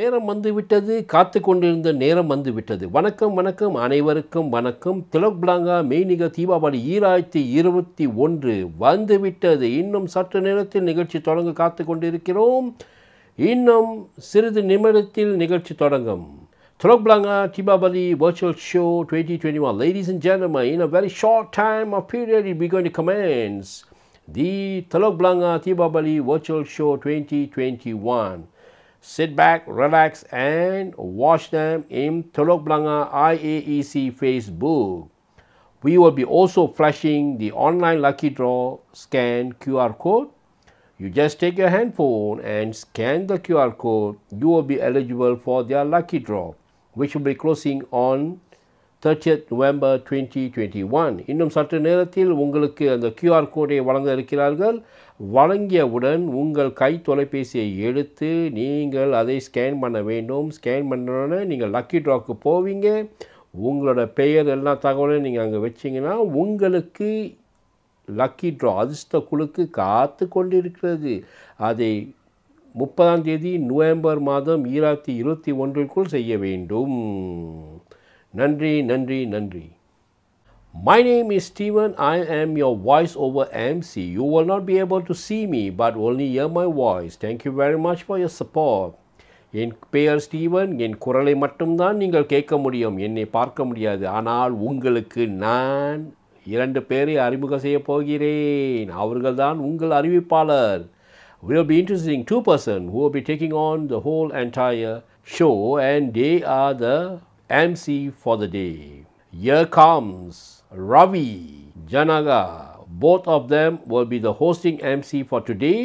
நேரம் வந்து விட்டது காத்து கொண்டிருந்த நேரம் வந்து விட்டது வணக்கம் வணக்கம் அனைவருக்கும் வணக்கம் திலக் பிளாங்கா மெய்நிக தீபாவளி ஈராயிரத்தி இருபத்தி ஒன்று வந்து விட்டது இன்னும் சற்று நேரத்தில் நிகழ்ச்சி தொடங்க காத்து கொண்டிருக்கிறோம் இன்னும் சிறிது நிமிடத்தில் நிகழ்ச்சி தொடங்கும் Telok Blangah Tibabali Virtual Show 2021. Ladies and gentlemen, in a very short time of period, we're going to commence the Telok Blangah Tibabali Virtual Show 2021. Sit back, relax, and watch them in Telok Blangah IAEC Facebook. We will be also flashing the online lucky draw scan QR code. You just take your handphone and scan the QR code. You will be eligible for their lucky draw, which will be closing on 30th November 2021. இன்னும் சற்று நேரத்தில் உங்களுக்கு அந்த QR கோடை வழங்க இருக்கிறார்கள் வழங்கியவுடன் உங்கள் கை தொலைபேசியை எடுத்து நீங்கள் அதை ஸ்கேன் பண்ண வேண்டும் ஸ்கேன் பண்ணோன்னே நீங்கள் லக்கி ட்ராக்கு போவீங்க உங்களோட பெயர் எல்லா தகவலையும் நீங்கள் அங்கே வச்சிங்கன்னா உங்களுக்கு லக்கி ட்ரா அதிர்ஷ்ட குழுக்கு காத்து கொண்டிருக்கிறது அதை முப்பதாம் தேதி நவம்பர் மாதம் ஈராயிரத்தி இருபத்தி ஒன்றிற்குள் செய்ய வேண்டும் நன்றி நன்றி நன்றி My name is Steven. I am your voice over MC. You will not be able to see me, but only hear my voice. Thank you very much for your support. என் பெயர் Steven என் குரலை மட்டும்தான் நீங்கள் கேட்க முடியும் என்னை பார்க்க முடியாது ஆனால் உங்களுக்கு நான் இரண்டு பேரை அறிமுகம் செய்ய போகிறேன் அவர்கள்தான் உங்கள் அறிவிப்பாளர் will be introducing two person who will be taking on the whole entire show and they are the MC for the day. Here comes Ravi Janaga. Both of them will be the hosting MC for today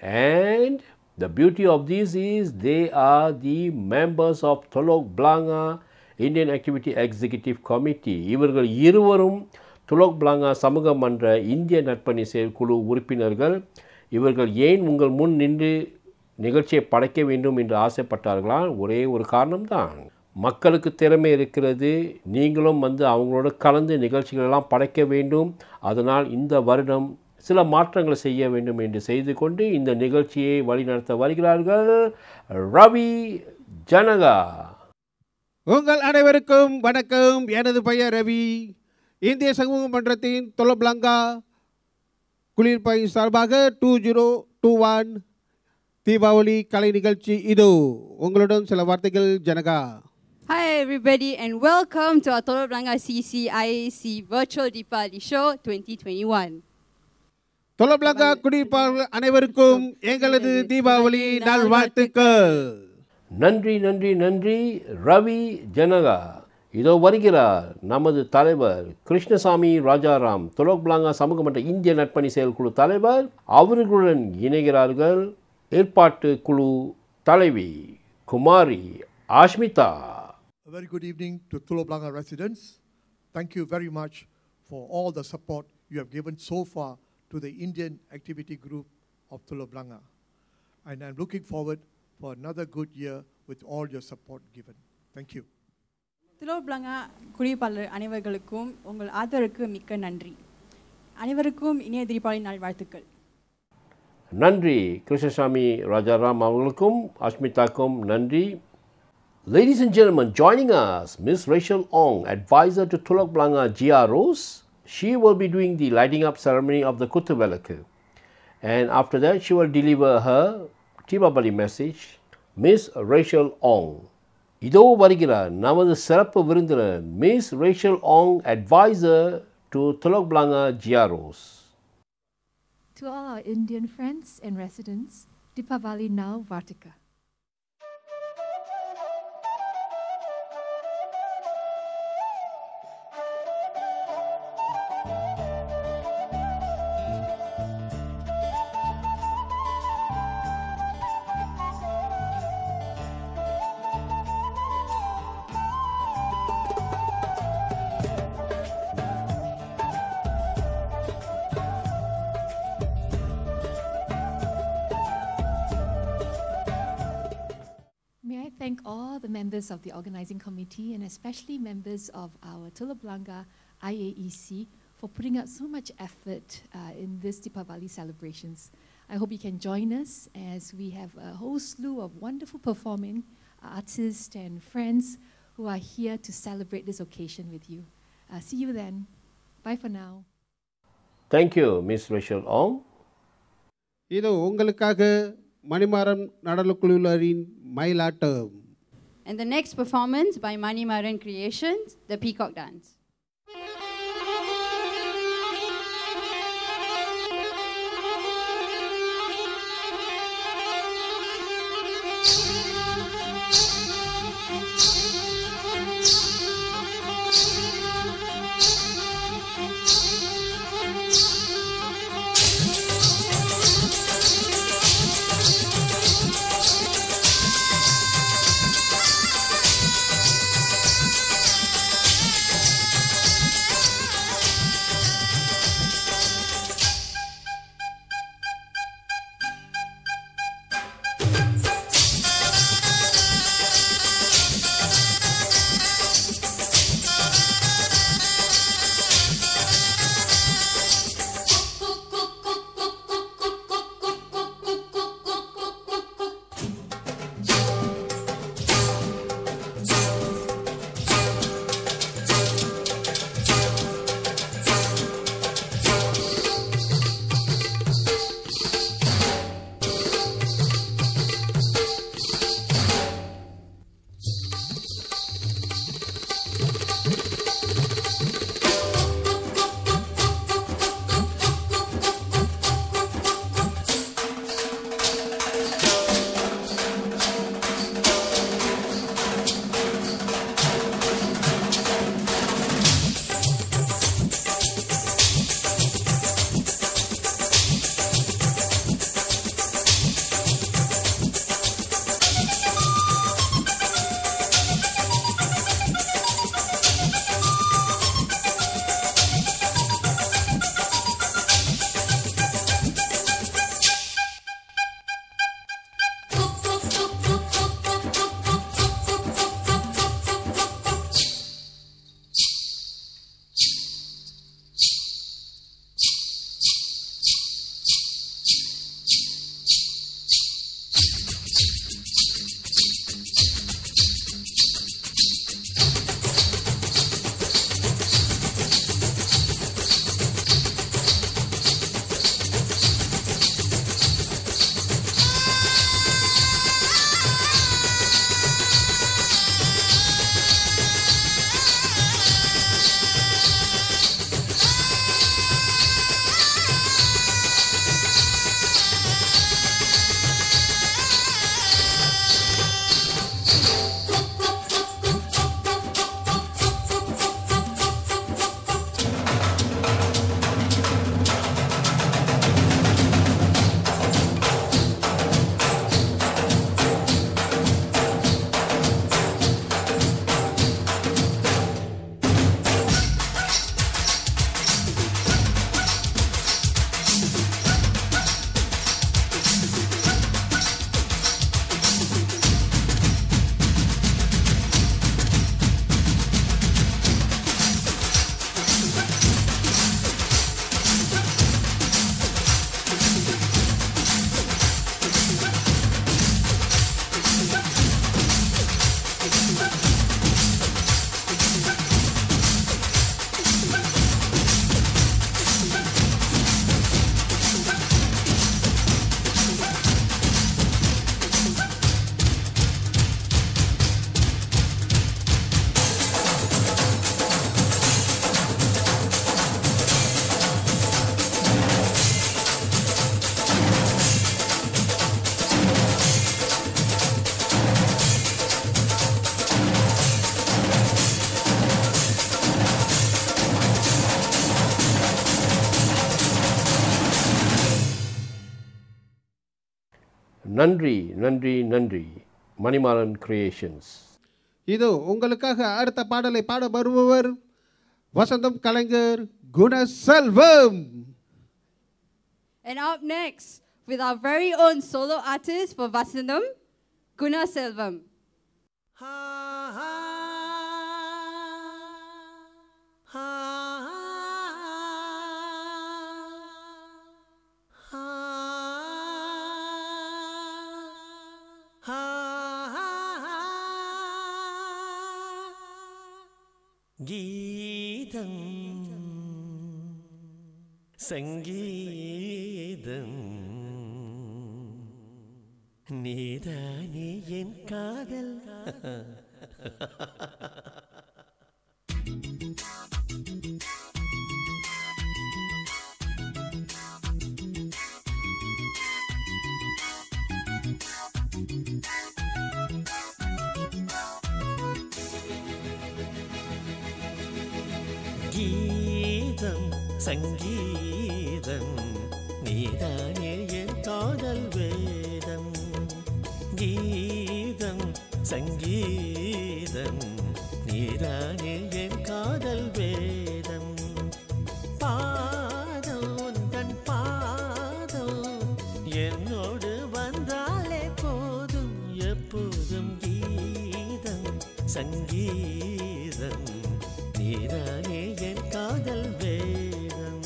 and the beauty of this is they are the members of Tolok Blanga Indian Activity Executive Committee. இவர்கள் இருவரும் துலோக் பிளாங்கா சமூக மன்ற இந்திய நற்பணி செயற்குழு உறுப்பினர்கள் இவர்கள் ஏன் உங்கள் முன் நின்று நிகழ்ச்சியை படைக்க வேண்டும் என்று ஆசைப்பட்டார்களா ஒரே ஒரு காரணம்தான் மக்களுக்கு திறமை இருக்கிறது நீங்களும் வந்து அவங்களோட கலந்து நிகழ்ச்சிகளெல்லாம் படைக்க வேண்டும் அதனால் இந்த வருடம் சில மாற்றங்களை செய்ய வேண்டும் என்று செய்து கொண்டு இந்த நிகழ்ச்சியை வழிநடத்த வருகிறார்கள் ரவி ஜனகா உங்கள் அனைவருக்கும் வணக்கம் எனது பெயர் ரவி இந்திய சமூக மன்றத்தின் தொலப்லங்கா குளிர்பை சார்பாக two zero two one Deepavali கலை நிகழ்ச்சி இது உங்களுடன் சில வார்த்தைகள் Janaka Hi everybody and welcome to our Telok Blangah CCIAC Virtual Deepavali Show 2021. தொலப்லங்கா குடியிருப்பாளர்கள் அனைவருக்கும் எங்களது தீபாவளி நல்வாழ்த்துக்கள் நன்றி நன்றி நன்றி ரவி ஜனகா இதோ வருகிறார் நமது தலைவர் கிருஷ்ணசாமி ராஜாராம் துலோக் பிளாங்கா சமூக மன்ற இந்திய நட்பணி செயற்குழு தலைவர் அவர்களுடன் இணைகிறார்கள் ஏற்பாட்டு குழு தலைவி குமாரி ஆஷ்மிதா A very good evening to Tulo Blangah residents. Thank you very much for all the support you have given so far to the Indian activity group of Tulo Blangah. And I'm looking forward for another good year with all your support given. Thank you. துலோ பிளங்கா குடியிருப்பாளர் அனைவர்களுக்கும் உங்கள் ஆதரவுக்கு மிக்க நன்றி அனைவருக்கும் இனிய தீபாவளி நாள் வாழ்த்துக்கள் நன்றி கிருஷ்ணசாமி ராஜாராம் அவர்களுக்கும் அஷ்மிதாக்கும் நன்றி Ladies and gentlemen, joining us, Miss Rachel Ong, advisor to Tulok Blanga GROs. She will be doing the lighting up ceremony of the Kutuvelaka. And after that, she will deliver her Tibabali message, Miss Rachel Ong. இதோ வருகிறார் நமது சிறப்பு விருந்தினர் Miss Rachel Ang adviser to துலக் பிளாங்கா ஜியாரோஸ் To all our Indian friends and residents, Dipavali now Vartika. May I thank all the members of the organizing committee and especially members of our Tulablanca IAEC for putting out so much effort uh, in this Deepavali celebrations. I hope you can join us as we have a whole slew of wonderful performing artists and friends who are here to celebrate this occasion with you. Uh, see you then. Bye for now. Thank you Miss Rachel Ang இதோ உங்களுக்காக மணிமாறன் நடனக்குழுவினரின் மயிலாட்டம் And the next performance by Mani Maran Creations, the Peacock Dance. நன்றி நன்றி நன்றி Manimaran creations இதோ உங்களுக்காக அடுத்த பாடலை பாட வருபவர் வசந்தம் கலைஞர் குணசெல்வம் And up next, with our very own solo artist for Vasantham, Guna Selvam. ha ha ha கீதம் சங்கீதம் நீதானே என் காதல் கீதம் சங்கீதம் நீதானே என் காதல் வேதம் கீதம் சங்கீதம் நீதானே என் காதல் வேதம் பாதம் தன் பாதம் என்னோடு வந்தாலே போதும் எப்போதும் கீதம் சங்கீதம் நீதானே என் காதல் வேதம்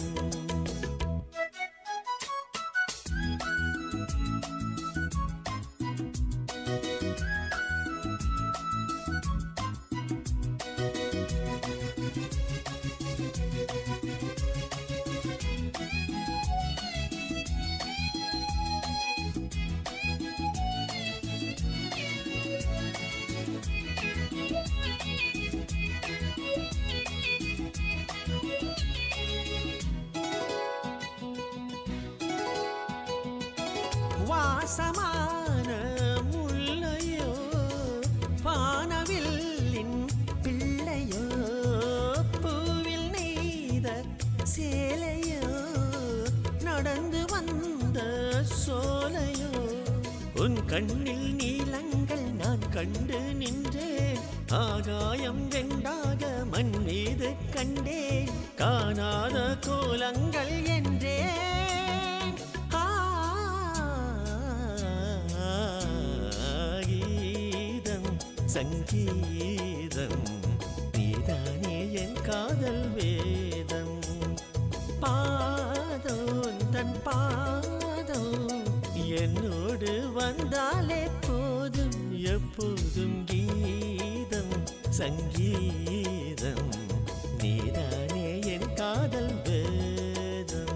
வாசமான முல்லையோ வானவில்லின் பிள்ளையோ பூவில் நெய்த சேலையோ நடந்து வந்த சோலையோ உன் கண்ணில் நீலங்கள் நான் கண்டு நின்றேன் ஆகாயம் வெண்டாக மண் மீது கண்டேன் காணாத கோலங்கள் என்றேன் ஆ, கீதம் சங்கீதம் நீதானே என் காதல் வேதம் பாதம் தன் பாதம் என்னோடு வந்தாலே போதும் எப்போதும் கீதம் சங்கீதம் நீதானே என் காதல் வேதம்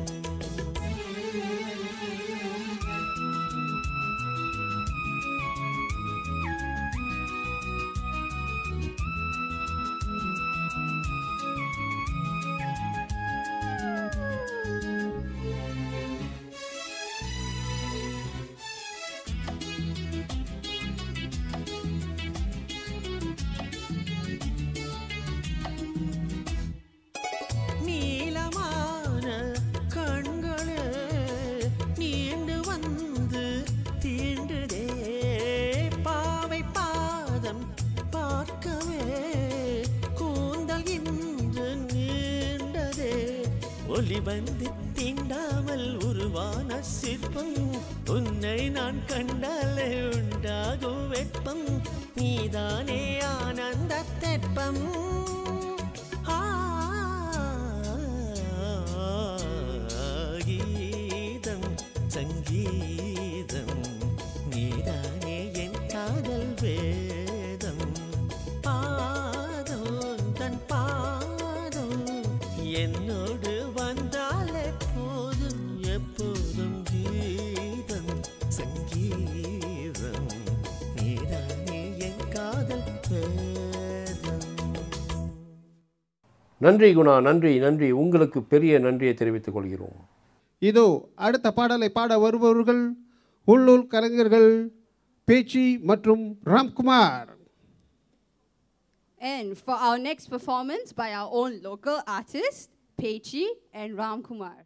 நீலமான கண்களே நீண்டு வந்து தீண்டுதே பாவை பாதம் பார்க்கவே கூந்தல் இன்று நீண்டதே ஒளி வந்து தீண்டாமல் உருவான சிற்பம் உன்னை நான் கண்டாலே உண்டாகும் வெப்பம் நீதானே ஆனந்த தெப்பம் ஆ, கீதம் சங்கீதம் நீதானே என் காதல் வேதம் பாதம் தன் பாதம் என்னோடு வந்தாலே போதும் எப்போதும் கீதம் சங்கீதம் நீதானே என் காதல் வேதம் நன்றி குணா நன்றி நன்றி உங்களுக்கு பெரிய நன்றியை தெரிவித்துக் கொள்கிறோம் இதோ அடுத்த பாடலை பாட வருபவர்கள் உள்ளூர் கலைஞர்கள் பேச்சி மற்றும் Ramkumar And for our next performance by our own local artists, Pechi and Ram Kumar.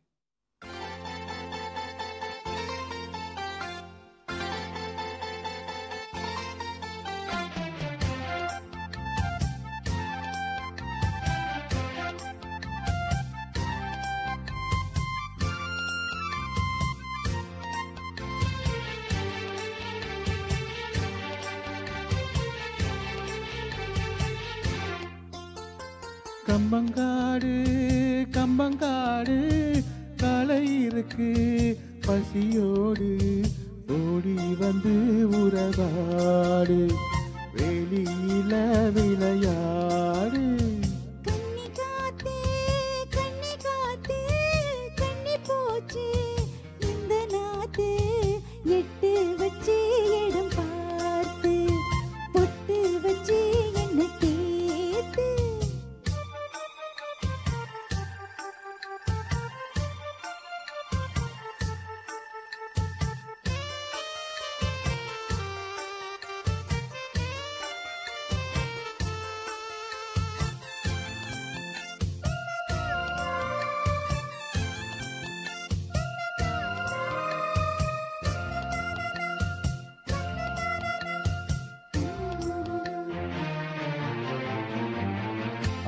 கம்பங்காடு கம்பங்காடு களை இருக்கு பசியோடு ஓடி வந்து உறவாடு வெளியில விளையாடு கம்பங்காடு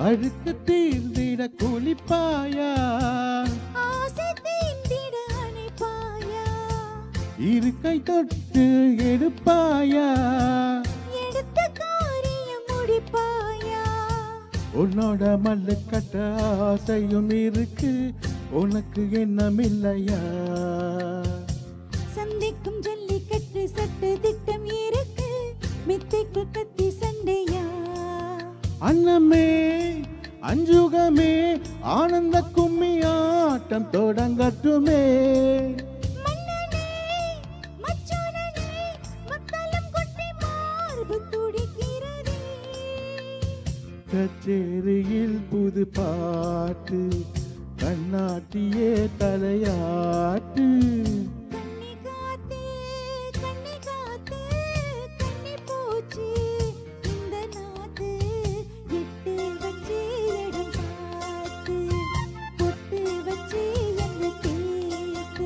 அழுக்கு தீர்ந்திட குளிப்பாயா ஆசை தீண்டிட அணைப்பாயா இருக்கை தொட்டு எடுப்பாயா எடுத்த காரியம் முடிப்பாயா உன்னோட மல்லு கட்ட ஆசையும் இருக்கு உனக்கு எண்ணமில்லையா சந்திக்கும் ஜல்லிக்கட்டு சட்ட திட்டம் இருக்கு மித்தைக்குள் கத்தி சண்டையா அன்னமே அஞ்சுகமே ஆனந்த கும்மி ஆட்டம் தொடங்கட்டுமே மன்னனே மச்சானனே மக்களும் கொட்டி மார்பு துடிக்கிறதே கச்சேரியில் புது பாட்டு கண்ணாட்டியே தலையாட்டு கண்ணி காத்தே கண்ணி காத்தே கண்ணி போச்சு இந்த நாத்து எட்டு வச்சு இடம் பார்த்து பொட்டு வச்சு என்ன தேத்து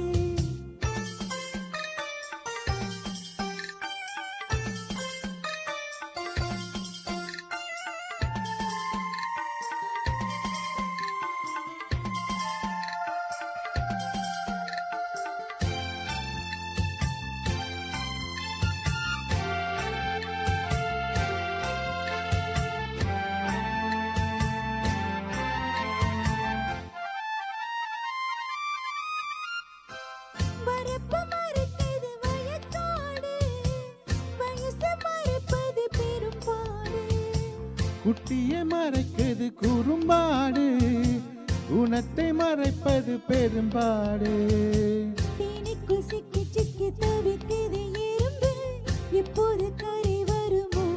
வரப்பு மறுத்தது வயக்காடு வயசு மறுப்பது பெரும்பாடு குட்டியை மறைக்கிறது குறும்பாடு குணத்தை மறைப்பது பெரும்பாடு தேனிக்குள் சிக்கி சிக்கி தவிக்குது எறும்பு எப்போது கரை வருமோ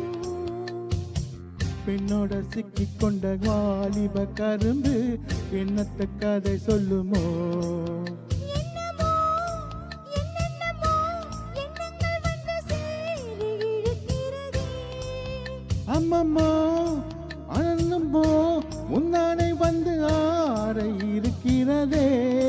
பெண்ணோட சிக்கிக் கொண்ட வாலிப கரும்பு என்னத்த கதை சொல்லுமோ என்னமோ என்னென்னமோ எண்ணங்கள் வந்து சேரி இழுக்கிறதே அம்மம்மா அனந்தம்போ முந்தானை வந்து ஆற இருக்கிறதே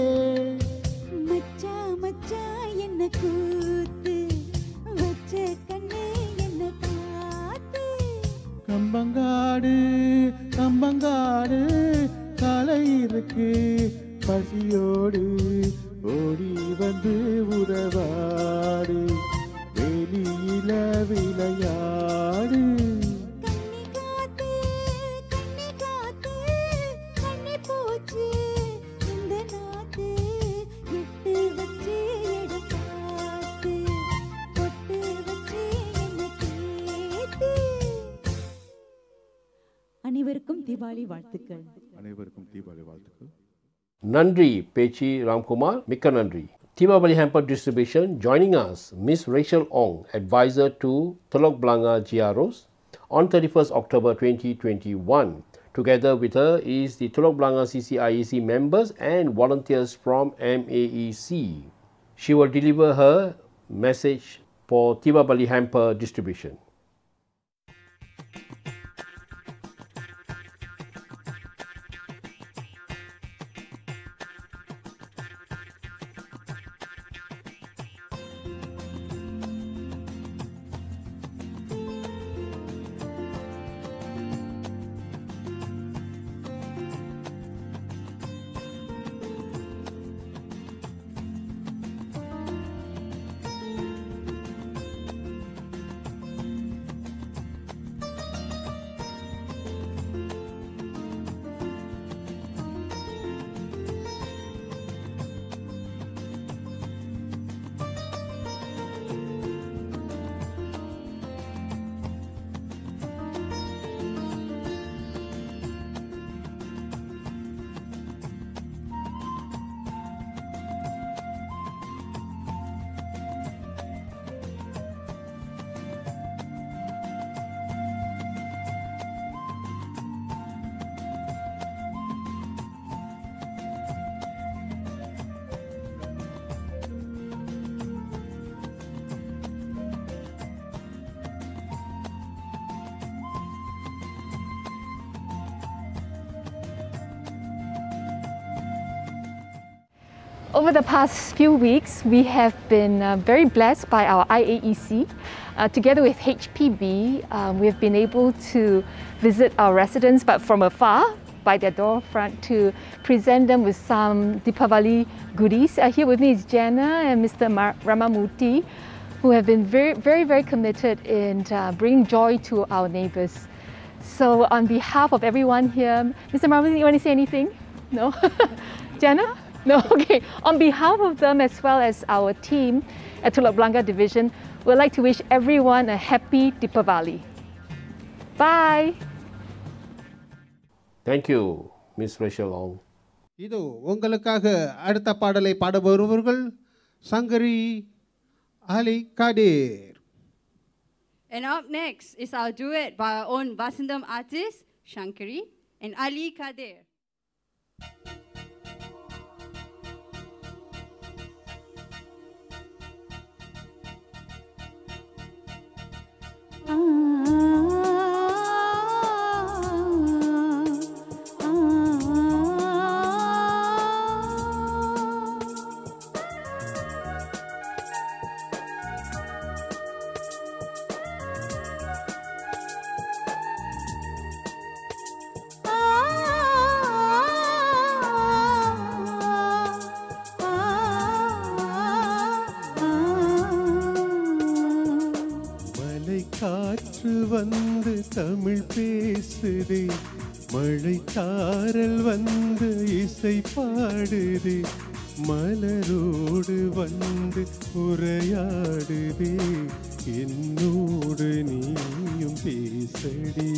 மச்சா மச்சா என்ன கூத்து வச்ச கண்ணு என்ன காத்து கம்பங்காடு கம்பங்காடு காலை இருக்கு பசியோடு ஓடி வந்து உறவாடு வெளியில விளையாடு கண்ணி காத்து கண்ணி காத்து கண்ணி போச்சு இந்த நாத்து எட்டு வச்சு இடம் பார்த்து பொட்டு வச்சு என்ன கேத்து அனைவருக்கும் தீபாவளி வாழ்த்துக்கள் அனைவருக்கும் தீபாவளி வாழ்த்துக்கள் நன்றி பேச்சி ராம்குமார் மிக்க நன்றி Tibabali Hamper Distribution joining us Miss Rachel Ong, advisor to Telok Blangah GROs on 31st October 2021. Together with her is the Telok Blangah CCIEC members and volunteers from MAEC. She will deliver her message for Tibabali Hamper Distribution. over the past few weeks, we have been uh, very blessed by our IAEC. Uh, together with HPB, um, we have been able to visit our residents, but from afar, by their door front, to present them with some Deepavali goodies. Uh, here with me is Jana and Mr. Mar- Ramamuti, who have been very, very, very committed in uh, bringing joy to our neighbors. So, on behalf of everyone here, Mr. Ramamuti, you want to say anything? No? Jana? No, okay. On behalf of them as well as our team at Tulok Blanca Division, we'd like to wish everyone a happy Deepavali. Bye. Thank you Miss Rachel Ang இதோ உங்களுக்காக அடுத்த பாடலை பாட வருபவர்கள் சங்கரி அலி காடேர் And up next is our duet by our own Vasindam artist, Shankari and Ali Kadir. ஆ ஆ ஆ மலை காற்று வந்து தமிழ் பேசுதே மழை சாரல் வந்து இசை பாடுதே மலரோடு வந்து உரையாடுதே என்னோடு நீயும் பேசடி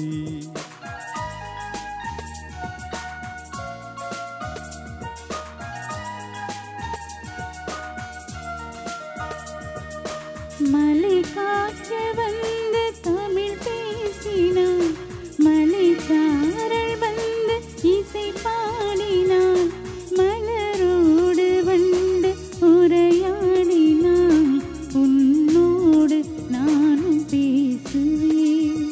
மலை காற்று வந்து தமிழ் பேசினான் மலை சாரல் வந்து இசை பாடினான் மலரோடு வந்து உரையாடினான் உன்னோடு நானும் பேசுவேன்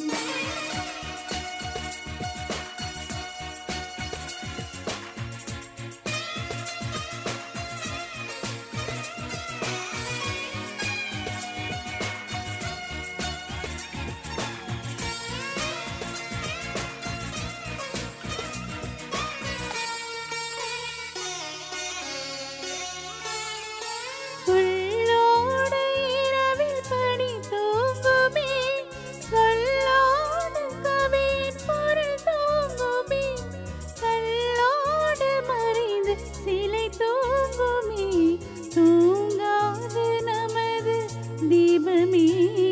உள்ளோடு இரவில் பனி தூங்குமே சொல்லோடு கவின் பொருள் தூங்குமே கல்லோடு மறைந்து சிலை தூங்குமே தூங்காது நமது தீபமே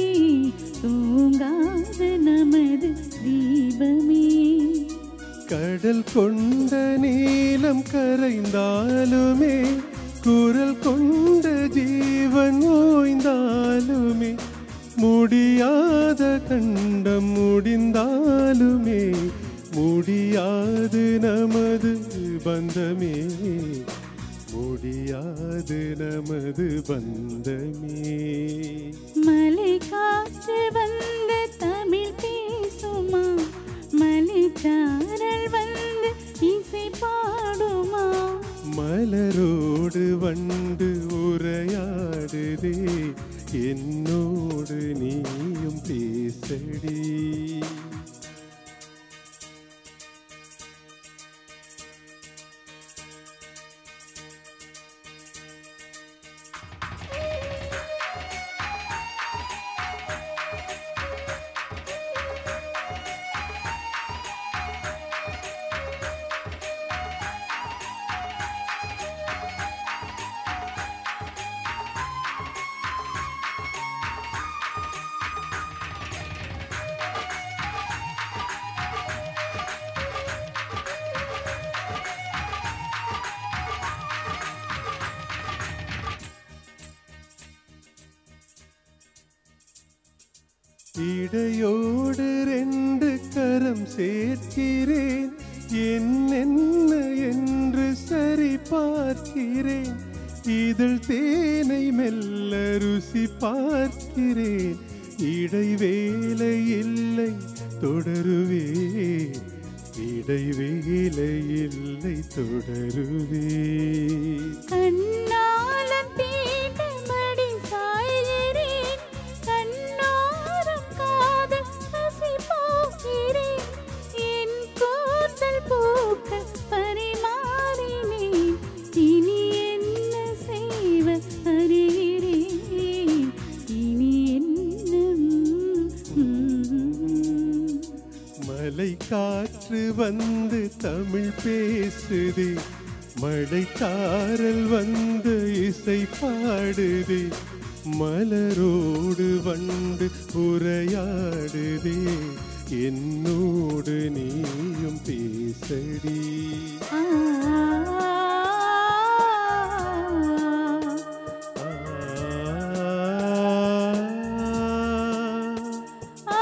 தூங்காது நமது தீபமே கடல் கொண்ட நீலம் கரைந்தாலுமே குரல் கொண்ட ஜீவன் ஓய்ந்தாலுமே முடியாத கண்டம் முடிந்தாலுமே முடியாது நமது பந்தமே முடியாது நமது பந்தமே மலை காற்று வந்து தமிழ் பேசுமா மலை சாரல் வந்து இசை பாடுமா மலரோடு வண்டு உரையாடுதே என்னோடு நீயும் பேசடி இடையோடு ரெண்டு கரம் சேர்க்கிறேன் என்னென்ன என்று சரி பார்க்கிறேன் இதழ் தேனை மெல்ல ருசி பார்க்கிறேன் இடைவேளை இல்லை தொடருவே இடைவேளை இல்லை தொடருவே கண்ணாலம் தீண்டமடி சாய்கிறேன் கண்ணோரம் காதல் பசி போகிறேன் என் கூந்தல் பூக்கள் பரிமாறினேன் இனி என்ன செய்வ அறிகிறேன் இனி என்ன ம். மலை காற்று வந்து தமிழ் பேசுதே மழை சாரல் வந்து இசை பாடுதே மலரோடு வண்டு உரையாடுதே என்னோடு நீயும் பேசடி ஆ ஆ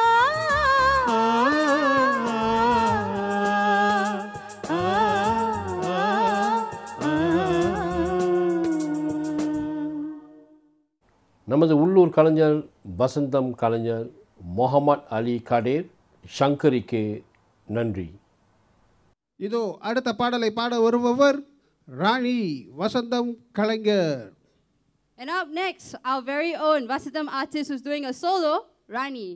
நமது உள்ளூர் கலைஞர் வசந்தம் கலைஞர் முகமது அலி கடேர் சங்கரிக்கு நன்றி இதோ அடுத்த பாடலை பாட வருபவர் ராணி வசந்தம் கலைஞர் And up next, our very own Vasidam artist who's doing a solo, Rani.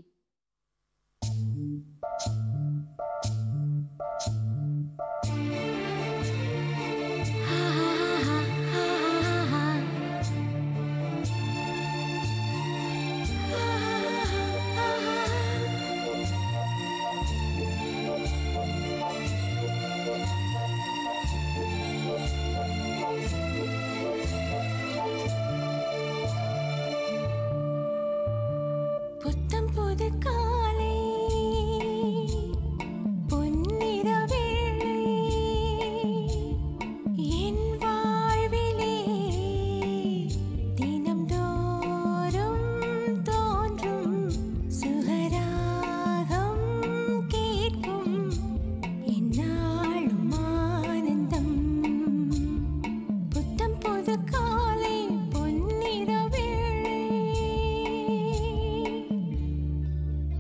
புத்தம் புது காலை பொன்னிற வேளை என் வாழ்விலே தினம்தோறும் தோன்றும் சுகராகம் கேட்கும் என்னாலும் ஆனந்தம் புத்தம் புது காலை பொன்னிற வேளை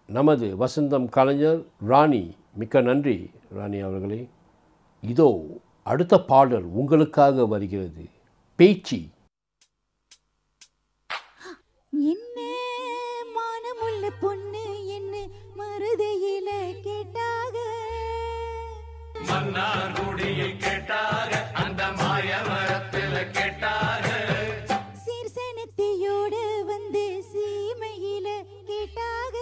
நமது வசந்தம் கலைஞர் ராணி மிக்க நன்றி ராணி அவர்களே இதோ அடுத்த பாடல் உங்களுக்காக வருகிறது பேச்சு என்ன மானமுள்ள பொண்ணு என்ன மருதையில கேட்டாக சீர்சனத்தையோடு வந்து சீமையில கேட்டாக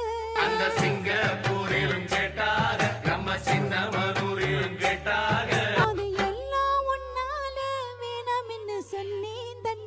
அது எல்லாம் உன்னால வேணாம்னு சொன்னேன் தன்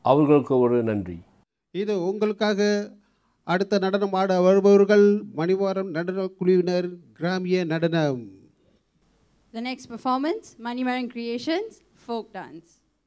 அவர்களுக்கு ஒரு நன்றி இது உங்களுக்காக அடுத்த நடனம் ஆட வருபவர்கள் மணிவாரம் நடன குழுவினர் கிராமிய நடனம் The next performance, Manimaran Creations, folk dance.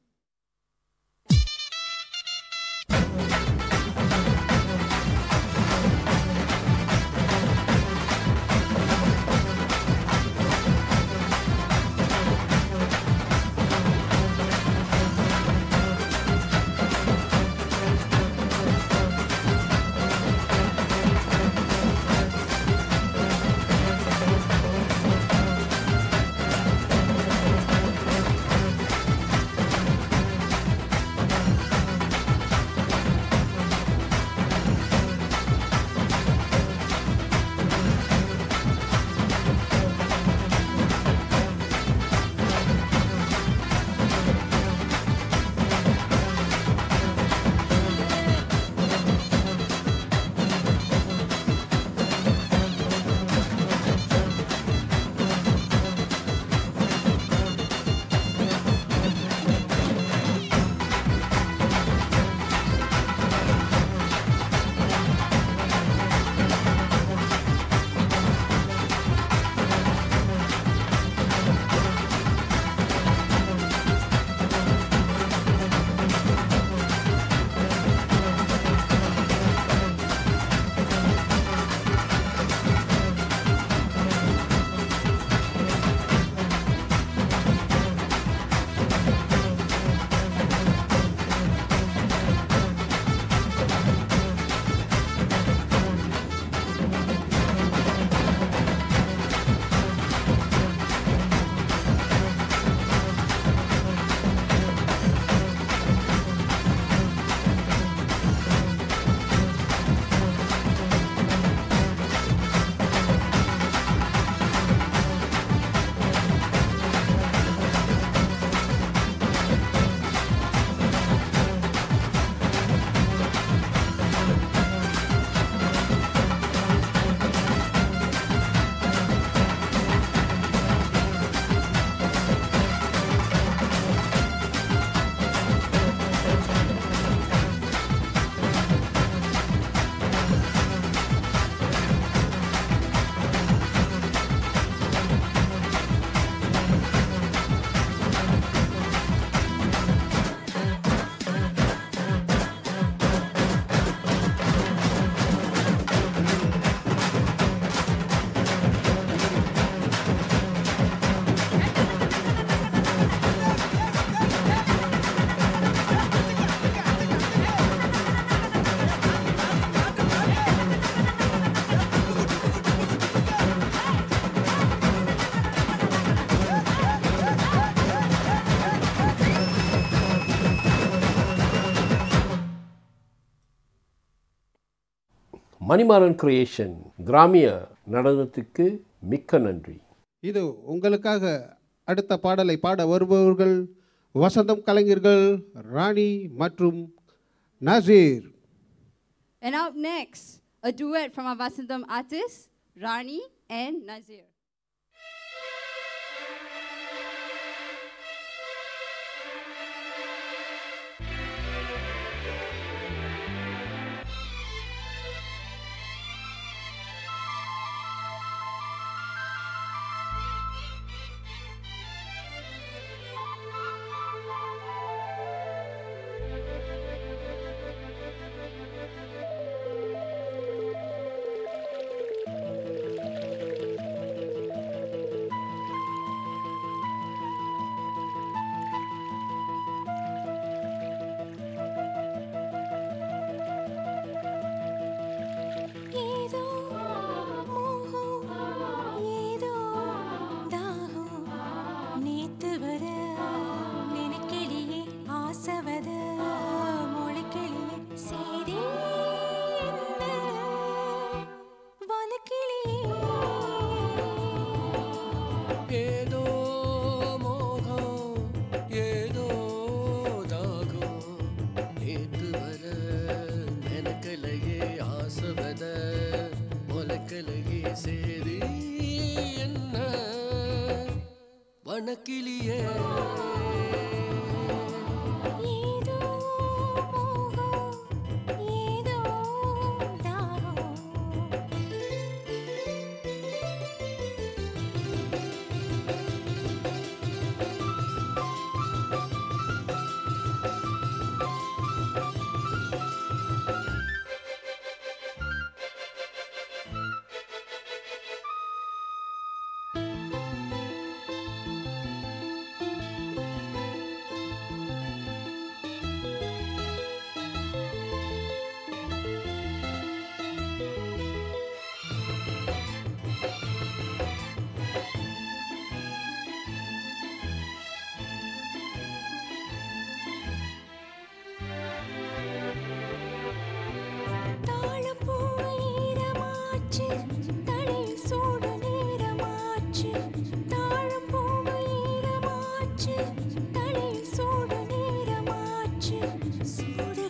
Manimaran creation கிராமிய நடனத்துக்கு மிக்க நன்றி இது உங்களுக்காக அடுத்த பாடலை பாட வருபவர்கள் வசந்தம் கலைஞர்கள் ராணி மற்றும் Nazeer And up next, a duet from our Vasantham artists, Rani and Nazir. ஏதோ மோகம் ஏதோ தாகம் நேத்து வர நினைக்கிளியே ஆசவத மொழிக்கிளியே செய்தி என்ன வனக்கிளியே ஏதோ மோகம் ஏதோ தாகம் நேற்று வர நினைக்கலையே ஆசவத முளைக்கலையே சேரி என்ன வனக்கிளியே ஏதோ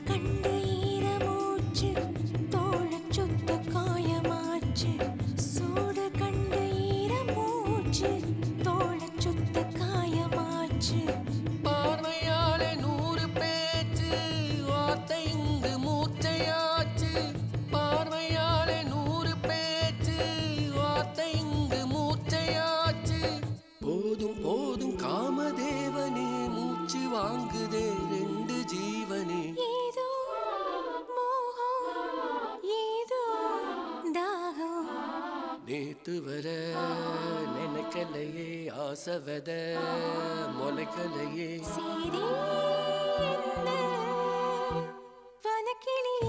கண்டு ஈரமூச்சு தோழச் சுத்த காயமாச்சு சூடு கண்டு ஈரமூச்சு தோழச் சுத்த காயமாச்சு பார்வையாலே நூறு பேச்சு வார்த்தை இங்கு மூச்சையாச்சு பார்வையாலே நூறு பேச்சு வார்த்தை இங்கு மூச்சையாச்சு போதும் போதும் காமதேவனே மூச்சு வாங்குதே ரெண்டு ஜீவனே ஏதோ மோகம் ஏதோ தாகம் நேத்து வர நினைக்கலையே ஆசவத முளைக்கலையே சீரி என்ன வனக்கிளியே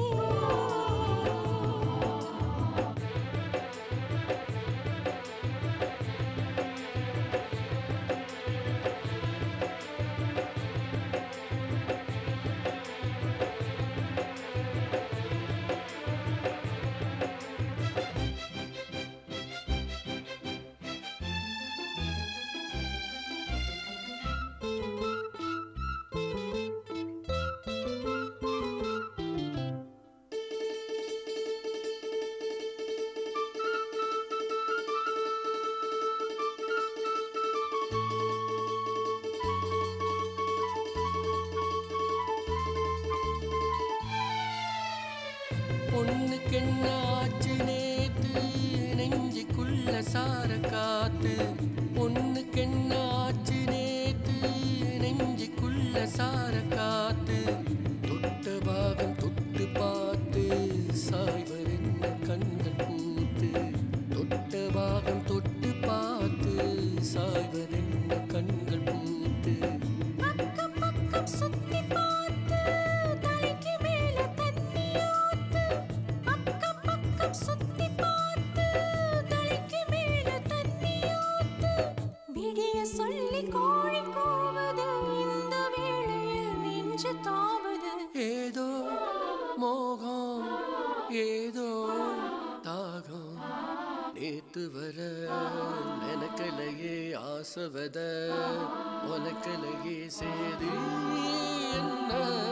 பொண்ணுக்கு என்ன ஆச்சு நேத்து நெஞ்சுக்குள்ள சார காத்து பொண்ணுக்கு என்ன ஆச்சு நேத்து நெஞ்சுக்குள்ள சார காத்து தொட்ட பாகம் தொட்டு பார்த்து சாய்வர் என்ன கண்கள் பூத்து தொட்ட பாகம் தொட்டு பார்த்து சாய்வர் என்ன கண்கள் பூத்து அக்கம் பக்கம் சுத்தி பார்த்து தலைக்கு மேல தண்ணி ஊத்து அக்கம் பக்கம் சுத்தி பார்த்து தலைக்கு மேல தண்ணி ஊத்து விடிய சொல்லி கோழி கூவுது இந்த வேளையில் நெஞ்சு தாவுது ஏதோ மோகம் ஏதோ தாகம் நேத்து வர நினைக்கலையே ஆசவத உனக்கலையே சேதி என்ன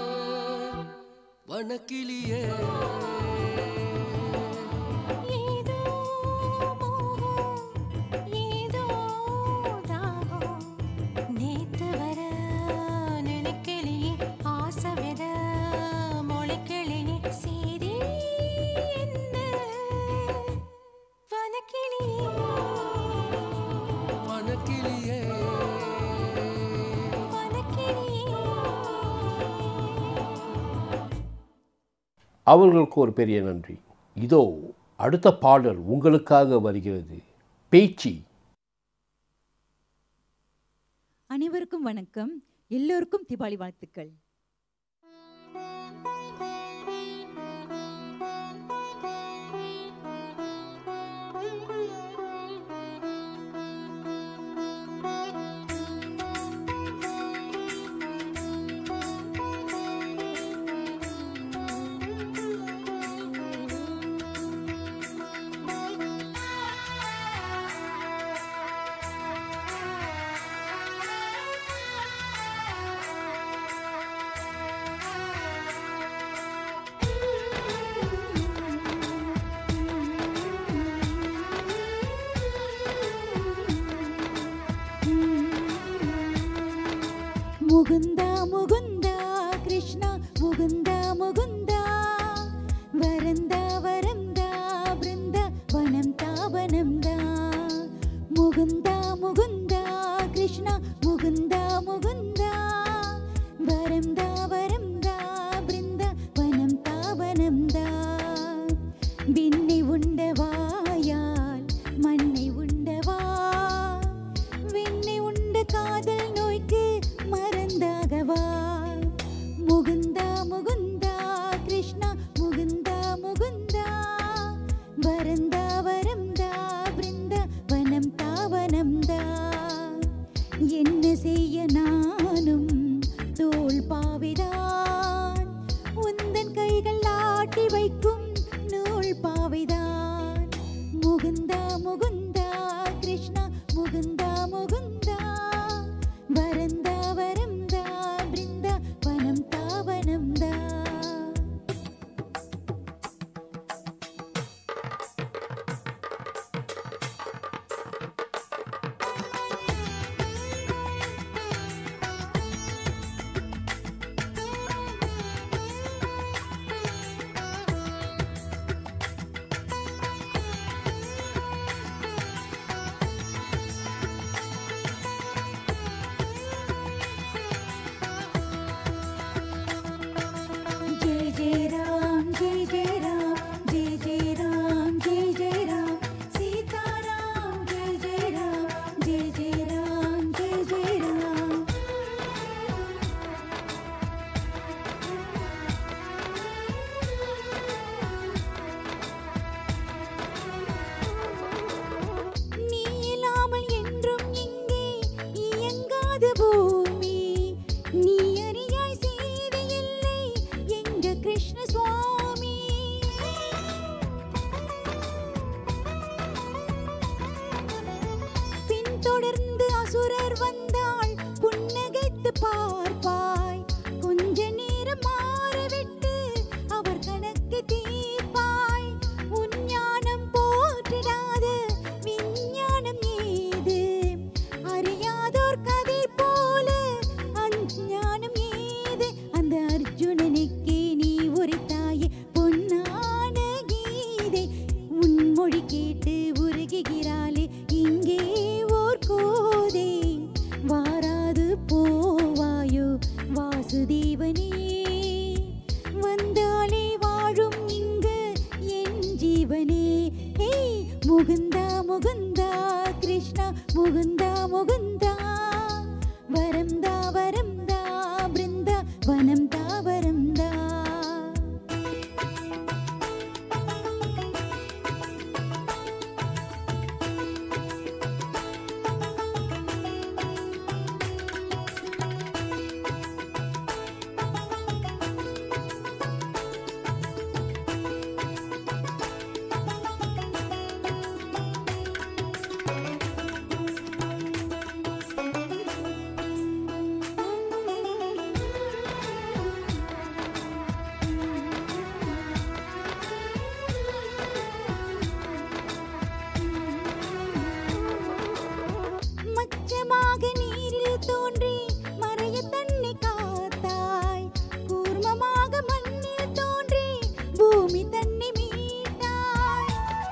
வனக்கிளியே ஏதோ மோகம் ஏதோ தாகம் நேத்து வர நினைக்கலையே ஆசை வித முளைக்கலையே சரி என்ன வனக்கிளியே வனக்கிளியே அவர்களுக்கு ஒரு பெரிய நன்றி இதோ அடுத்த பாடல் உங்களுக்காக வருகிறது பேச்சு அனைவருக்கும் வணக்கம் எல்லோருக்கும் தீபாவளி வாழ்த்துக்கள் முகுந்தா முகுந்தா கிருஷ்ணா முகுந்தா முகுந்தா வரந்தா வரந்தா பிருந்த வனம் தாவனம் தா முகுந்தா முகுந்தா கிருஷ்ணா முகுந்தா முகுந்தா வரந்தா வரந்தா பிருந்த வனம் தாவனம் தா விண்ணை உண்டவாயால் மண்ணை உண்டவா விண்ணை உண்ட காதல் நோய்க்கு மறந்தாகவா முகுந்தா முகுந்தா கிருஷ்ணா முகுந்தா முகுந்தா வரந்தா வரந்தா பிருந்த வனம் தாவனம் தா என்ன செய்ய நானும் தோல் பாவிதான் உந்தன் கைகள் ஆட்டி வைக்கும் நூல் பாவைதான் முகுந்தா முகுந்தா கிருஷ்ணா முகுந்தா முகுந்தா வரந்தா வரந்தா பிருந்தா வனம் தாவனம் தா கிருஷ்ண சுவாமி பின்தொடர்ந்து அசுரர் வந்தாள் புன்னகைத்து பார்ப்பாய் கொஞ்ச நேரம் மாறவிட்டு அவர் கணக்கு தீர்ப்பாய் உன் ஞானம் போற்றிடாத விஞ்ஞானம் ஏது அறியாதோர் கதை போல அஞ்ஞானம் ஏது அந்த அர்ஜுனனுக்கே நீ உரைத்தாயே பொன்னான கீதை உன் மொழி கேட்டு உருகுகிறாளே இங்கே ஓர் கோதை வாராது போவாயோ வாசுதேவனே வந்தாலே வாழும் இங்கு என் ஜீவனே ஏய் முகுந்தா முகுந்தா கிருஷ்ணா முகுந்தா முகுந்தா வரம் தா வரம் தா பிருந்தா வனம் தா வரம் தா மச்சமாக நீரில் தோன்றி மறைய தன்னை காத்தாய் கூர்மமாக மண்ணில் தோன்றி பூமி தன்னை மீட்டாய்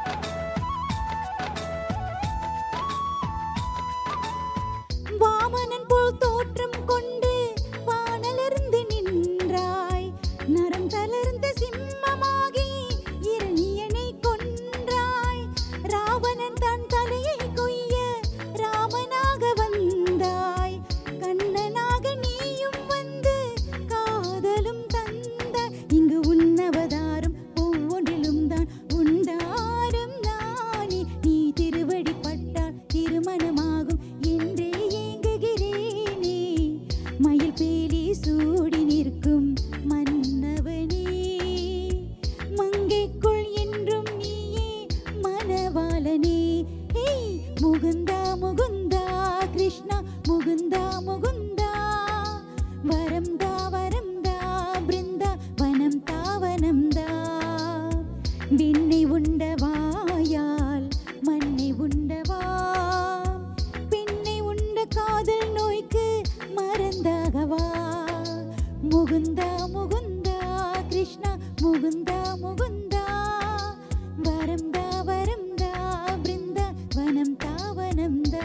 வாமனன் போல் தோற்றம் கொண்டு வானலிருந்து நின்றாய் நரம் தளர்ந்த சிம்மமாகி இரணியனை கொன்றாய் ராவணன் தன் தலையை கொய்ய ராமனாக வந்தாய் கண்ணனாக நீயும் வந்து காதலும் தந்த இங்கு உன்னவதாரம் ஒவ்வொன்றிலும் தான் உண்டாரும் நானே நீ திருவடி பட்டால் திருமணமாகும் என்றே ஏங்குகிறேனே மயில் பேலி சூடி நிற்கும் மன்னவனே மங்கைக்குள் என்றும் நீயே மணவாளனே ஏய் முகுந்தா முகுந்தா கிருஷ்ணா முகுந்தா முகுந்தா வரம் தா வரம் தா பிருந்தா வனம் தா வனம் தா விண்ணை உண்டவாயால் மண்ணை உண்டவா பெண்ணை உண்ட காதல் நோய்க்கு மறந்தாகவா முகுந்தா முகுந்தா கிருஷ்ணா முகுந்தா முகுந்தா வரம் தா வரம் தா பிருந்தா வனம் தா வனம் தா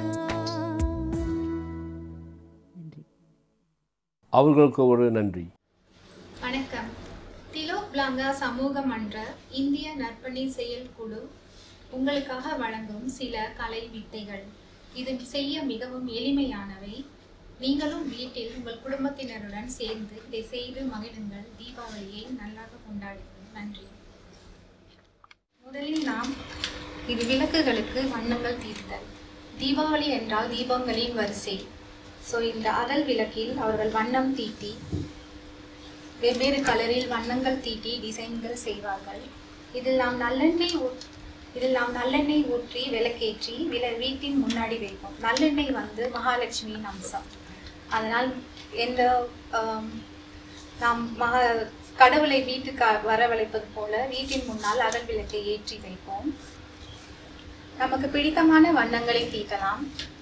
நன்றி அவர்களுக்கு ஒரு நன்றி வணக்கம் திலோ பிளாங்கா சமூக மன்ற இந்திய நற்பணி செயற்குழு உங்களுக்காக வழங்கும் சில கலை வித்தைகள் இது செய்ய மிகவும் எளிமையானவை நீங்களும் வீட்டில் உங்கள் குடும்பத்தினருடன் சேர்ந்து இதை செய்து மகிழுங்கள் தீபாவளியை நல்லாக கொண்டாடுங்கள் நன்றி முதலில் நாம் இது விளக்குகளுக்கு வண்ணங்கள் தீர்த்தல் தீபாவளி என்றால் தீபங்களின் வரிசை ஸோ இந்த அகல் விளக்கில் அவர்கள் வண்ணம் தீட்டி வெவ்வேறு கலரில் வண்ணங்கள் தீட்டி டிசைன்கள் செய்வார்கள் இதில் நாம் நல்லெண்ணெய் ஊ- இதில் நாம் நல்லெண்ணெய் ஊற்றி விளக்கேற்றி வில வீட்டின் முன்னாடி வைப்போம் நல்லெண்ணெய் வந்து மகாலட்சுமியின் அம்சம் அதனால் எந்த ஆம், நாம் மகா கடவுளை வீட்டுக்கு வரவழைப்பது போல வீட்டின் முன்னால் அகல் விளக்கை ஏற்றி வைப்போம் நமக்கு பிடித்தமான வண்ணங்களை தீட்டலாம்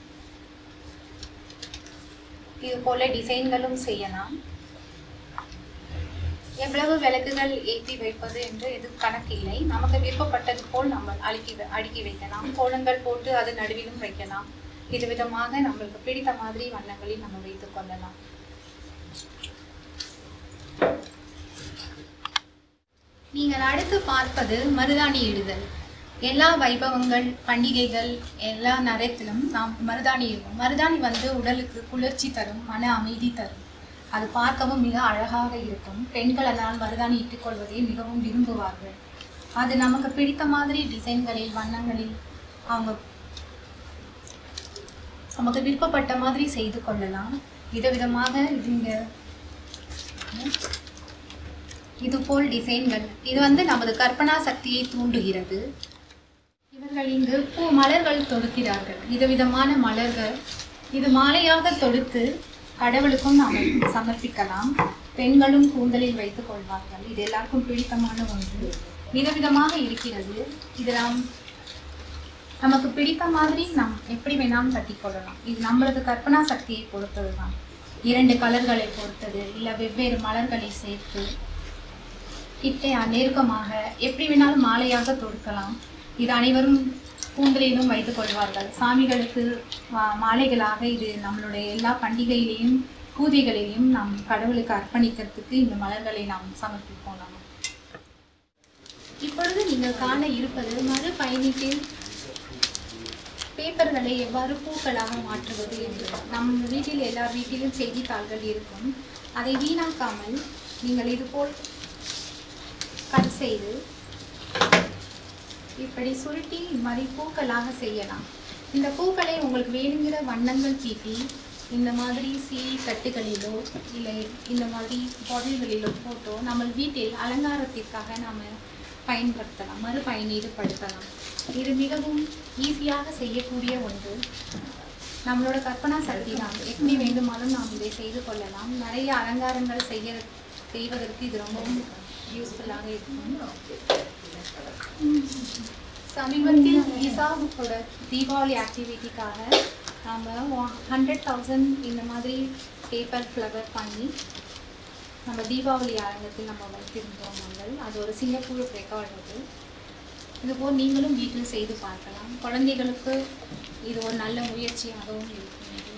இது போல டிசைன்களும் செய்யலாம் எவ்வளவு விளக்குகள் ஏற்றி வைப்பது என்று எதுவும் கணக்கில்லை நமக்கு விருப்பப்பட்டது போல் நம்ம அடுக்கி வ- அடுக்கி வைக்கலாம் கோலங்கள் போட்டு அது நடுவிலும் வைக்கலாம் இது விதமாக நம்மளுக்கு பிடித்த மாதிரி வண்ணங்களில் நம்ம வைத்துக் கொள்ளலாம் நீங்கள் அடுத்து பார்ப்பது மருதாணி இடுதல் எல்லா வைபவங்கள் பண்டிகைகள் எல்லா நேரத்திலும் நாம் மருதாணி இடுவோம் மருதாணி வந்து உடலுக்கு குளிர்ச்சி தரும் மன அமைதி தரும் அது பார்க்கவும் மிக அழகாக இருக்கும் பெண்கள் அதனால் மருதாணி இட்டுக்கொள்வதை மிகவும் விரும்புவார்கள் அது நமக்கு பிடித்த மாதிரி டிசைன்களில் வண்ணங்களில் அவங்க நமக்கு விருப்பப்பட்ட மாதிரி செய்து கொள்ளலாம் விதவிதமாக இது இங்க இதுபோல் டிசைன்கள் இது வந்து நமது கற்பனா சக்தியை தூண்டுகிறது இவர்கள் இங்கு பூ மலர்கள் தொடுக்கிறார்கள் விதவிதமான மலர்கள் இது மாலையாக தொடுத்து கடவுளுக்கும் நாம் சமர்ப்பிக்கலாம் பெண்களும் கூந்தலில் வைத்துக் கொள்வார்கள் இது எல்லாருக்கும் பிடித்தமான ஒன்று விதவிதமாக இருக்கிறது இது நாம் நமக்கு பிடித்த மாதிரி நாம் எப்படி வேணாலும் கட்டிக்கொள்ளலாம் இது நம்மளது கற்பனா சக்தியை பொறுத்தது தான் இரண்டு கலர்களை பொறுத்தது இல்லை வெவ்வேறு மலர்களை சேர்த்து கிட்டே நெருக்கமாக எப்படி வேணாலும் மாலையாக தொடுக்கலாம் இது அனைவரும் கூந்தலிலும் வைத்துக் கொள்வார்கள் சாமிகளுக்கு மா- மாலைகளாக இது நம்மளுடைய எல்லா பண்டிகையிலையும் பூஜைகளிலையும் நாம் கடவுளுக்கு அர்ப்பணிக்கிறதுக்கு இந்த மலர்களை நாம் சமர்ப்பிப்போம் நாம் இப்பொழுது நீங்கள் காண இருப்பது மறு பயணிப்பில் பேப்பர்களை எவ்வாறு பூக்களாக மாற்றுவது என்று நம் வீட்டில் எல்லார் வீட்டிலும் செய்தித்தாள்கள் இருக்கும் அதை வீணாக்காமல் நீங்கள் இதுபோல் கட் செய்து இப்படி சுருட்டி இந்த மாதிரி பூக்களாக செய்யலாம் இந்த பூக்களை உங்களுக்கு வேணுங்கிற வண்ணங்கள் தீட்டி இந்த மாதிரி சீ தட்டுகளிலோ இல்லை இந்த மாதிரி பாட்டில்களிலோ போட்டோ நம்ம வீட்டில் அலங்காரத்திற்காக நாம் பயன்படுத்தலாம் மறு பயனீடுபடுத்தலாம் இது மிகவும் ஈஸியாக செய்யக்கூடிய ஒன்று நம்மளோட கற்பனா சக்தி தான் எப்படி வேண்டுமானாலும் நாம் இதை செய்து கொள்ளலாம் நிறைய அலங்காரங்கள் செய்ய செய்வதற்கு இது ரொம்பவும் யூஸ்ஃபுல்லாக இருக்கும் சமீபத்தில் இசாவோட தீபாவளி ஆக்டிவிட்டிக்காக நம்ம ஹண்ட்ரட் தௌசண்ட் இந்த மாதிரி பேப்பர் ஃப்ளவர் பண்ணி நம்ம தீபாவளி அரங்கத்தில் நம்ம வைத்திருந்தோம் நாங்கள் அது ஒரு சிங்கப்பூர் ரெக்கார்ட் அது இதுபோல் நீங்களும் வீட்டில் செய்து பார்க்கலாம் குழந்தைகளுக்கு இது ஒரு நல்ல முயற்சியாகவும் இருக்கும் இது.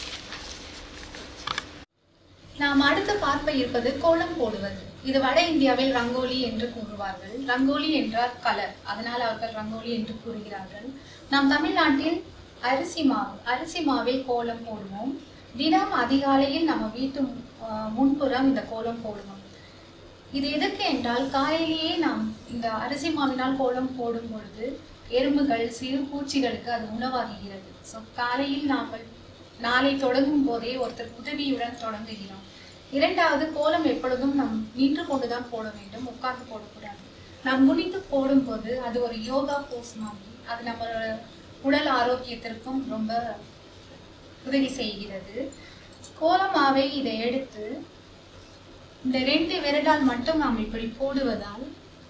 நாம் அடுத்து பார்க்க இருப்பது கோலம் போடுவது இது வட இந்தியாவில் ரங்கோலி என்று கூறுவார்கள் ரங்கோலி என்றால் கலர் அதனால் அவர்கள் ரங்கோலி என்று கூறுகிறார்கள் நாம் தமிழ்நாட்டில் அரிசி மாவு அரிசி மாவில் கோலம் போடுவோம் தினம் அதிகாலையில் நம்ம வீட்டு ஆஹ், முன்புறம் இந்த கோலம் போடுவோம் இது எதற்கு என்றால் காலையிலேயே நாம் இந்த அரிசி மாவினால் கோலம் போடும் பொழுது எறும்புகள் சிறு பூச்சிகளுக்கு அது உணவாகுகிறது ஸோ காலையில் நாங்கள் நாளை தொடங்கும் போதே ஒருத்தர் உதவியுடன் தொடங்குகிறோம் இரண்டாவது கோலம் எப்பொழுதும் நாம் நின்று கொண்டுதான் போட வேண்டும் உட்கார்ந்து போடக்கூடாது நாம் குனிந்து போடும்போது அது ஒரு யோகா போஸ் மாதிரி அது நம்மளோட உடல் ஆரோக்கியத்திற்கும் ரொம்ப உதவி செய்கிறது கோலமாவை இதை எடுத்து இந்த ரெண்டு விரலால் மட்டும் நாம் இப்படி போடுவதால்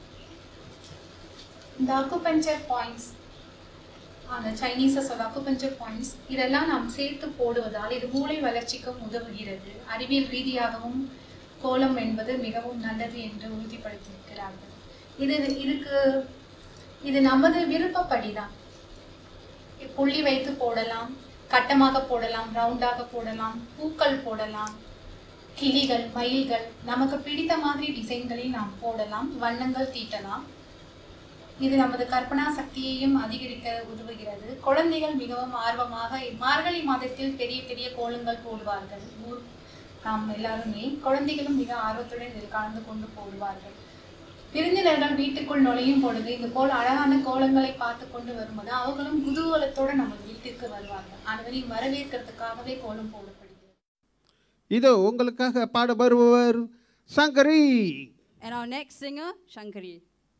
இந்த அக்குபஞ்சர் பாயிண்ட்ஸ் அந்த சைனீஸை சொல்ல அக்குபஞ்சர் பாயிண்ட்ஸ் இதெல்லாம் நாம் சேர்த்து போடுவதால் இது மூளை வளர்ச்சிக்கும் உதவுகிறது அறிவியல் ரீதியாகவும் கோலம் என்பது மிகவும் நல்லது என்று உறுதிப்படுத்தியிருக்கிறார்கள் இது இதுக்கு இது நமது விருப்பப்படிதான் புள்ளி வைத்து போடலாம் கட்டமாக போடலாம் ரவுண்டாக போடலாம் பூக்கள் போடலாம் கிளிகள் மயில்கள் நமக்கு பிடித்த மாதிரி டிசைன்களை நாம் போடலாம் வண்ணங்கள் தீட்டலாம் இது நமது கற்பனா சக்தியையும் அதிகரிக்க உதவுகிறது குழந்தைகள் மிகவும் ஆர்வமாக மார்கழி மாதத்தில் பெரிய பெரிய கோலங்கள் போடுவார்கள் ஊர் நாம் எல்லாருமே குழந்தைகளும் மிக ஆர்வத்துடன் இதில் கலந்து கொண்டு போடுவார்கள் விருந்தினர்கள் வீட்டுக்குள் நுழையும் பொழுது இது போல் அழகான கோலங்களை பார்த்து கொண்டு வரும்போது அவர்களும் குதூகலத்தோடு நம்ம வீட்டிற்கு வருவார்கள் அனைவரையும் வரவேற்கிறதுக்காகவே கோலம் போடப்படுகிறது இதோ உங்களுக்காக பாட வருபவர் Sankari And our next singer, Shankari.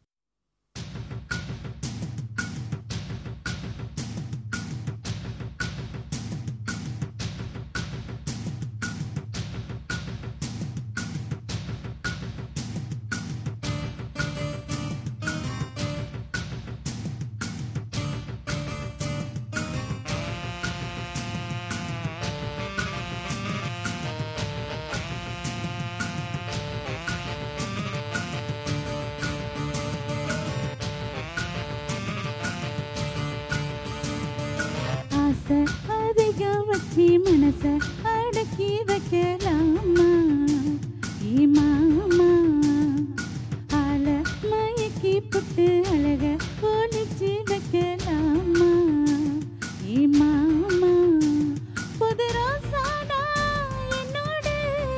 ஆசை அதிகம் வச்சு மனச அடக்கி வைக்கலாமா ஏ மாமா ஆள மயக்கி புட்டு அழக ஒளிச்சு வைக்கலாமா ஏ மாமா புது ரோசாடா என்னோடு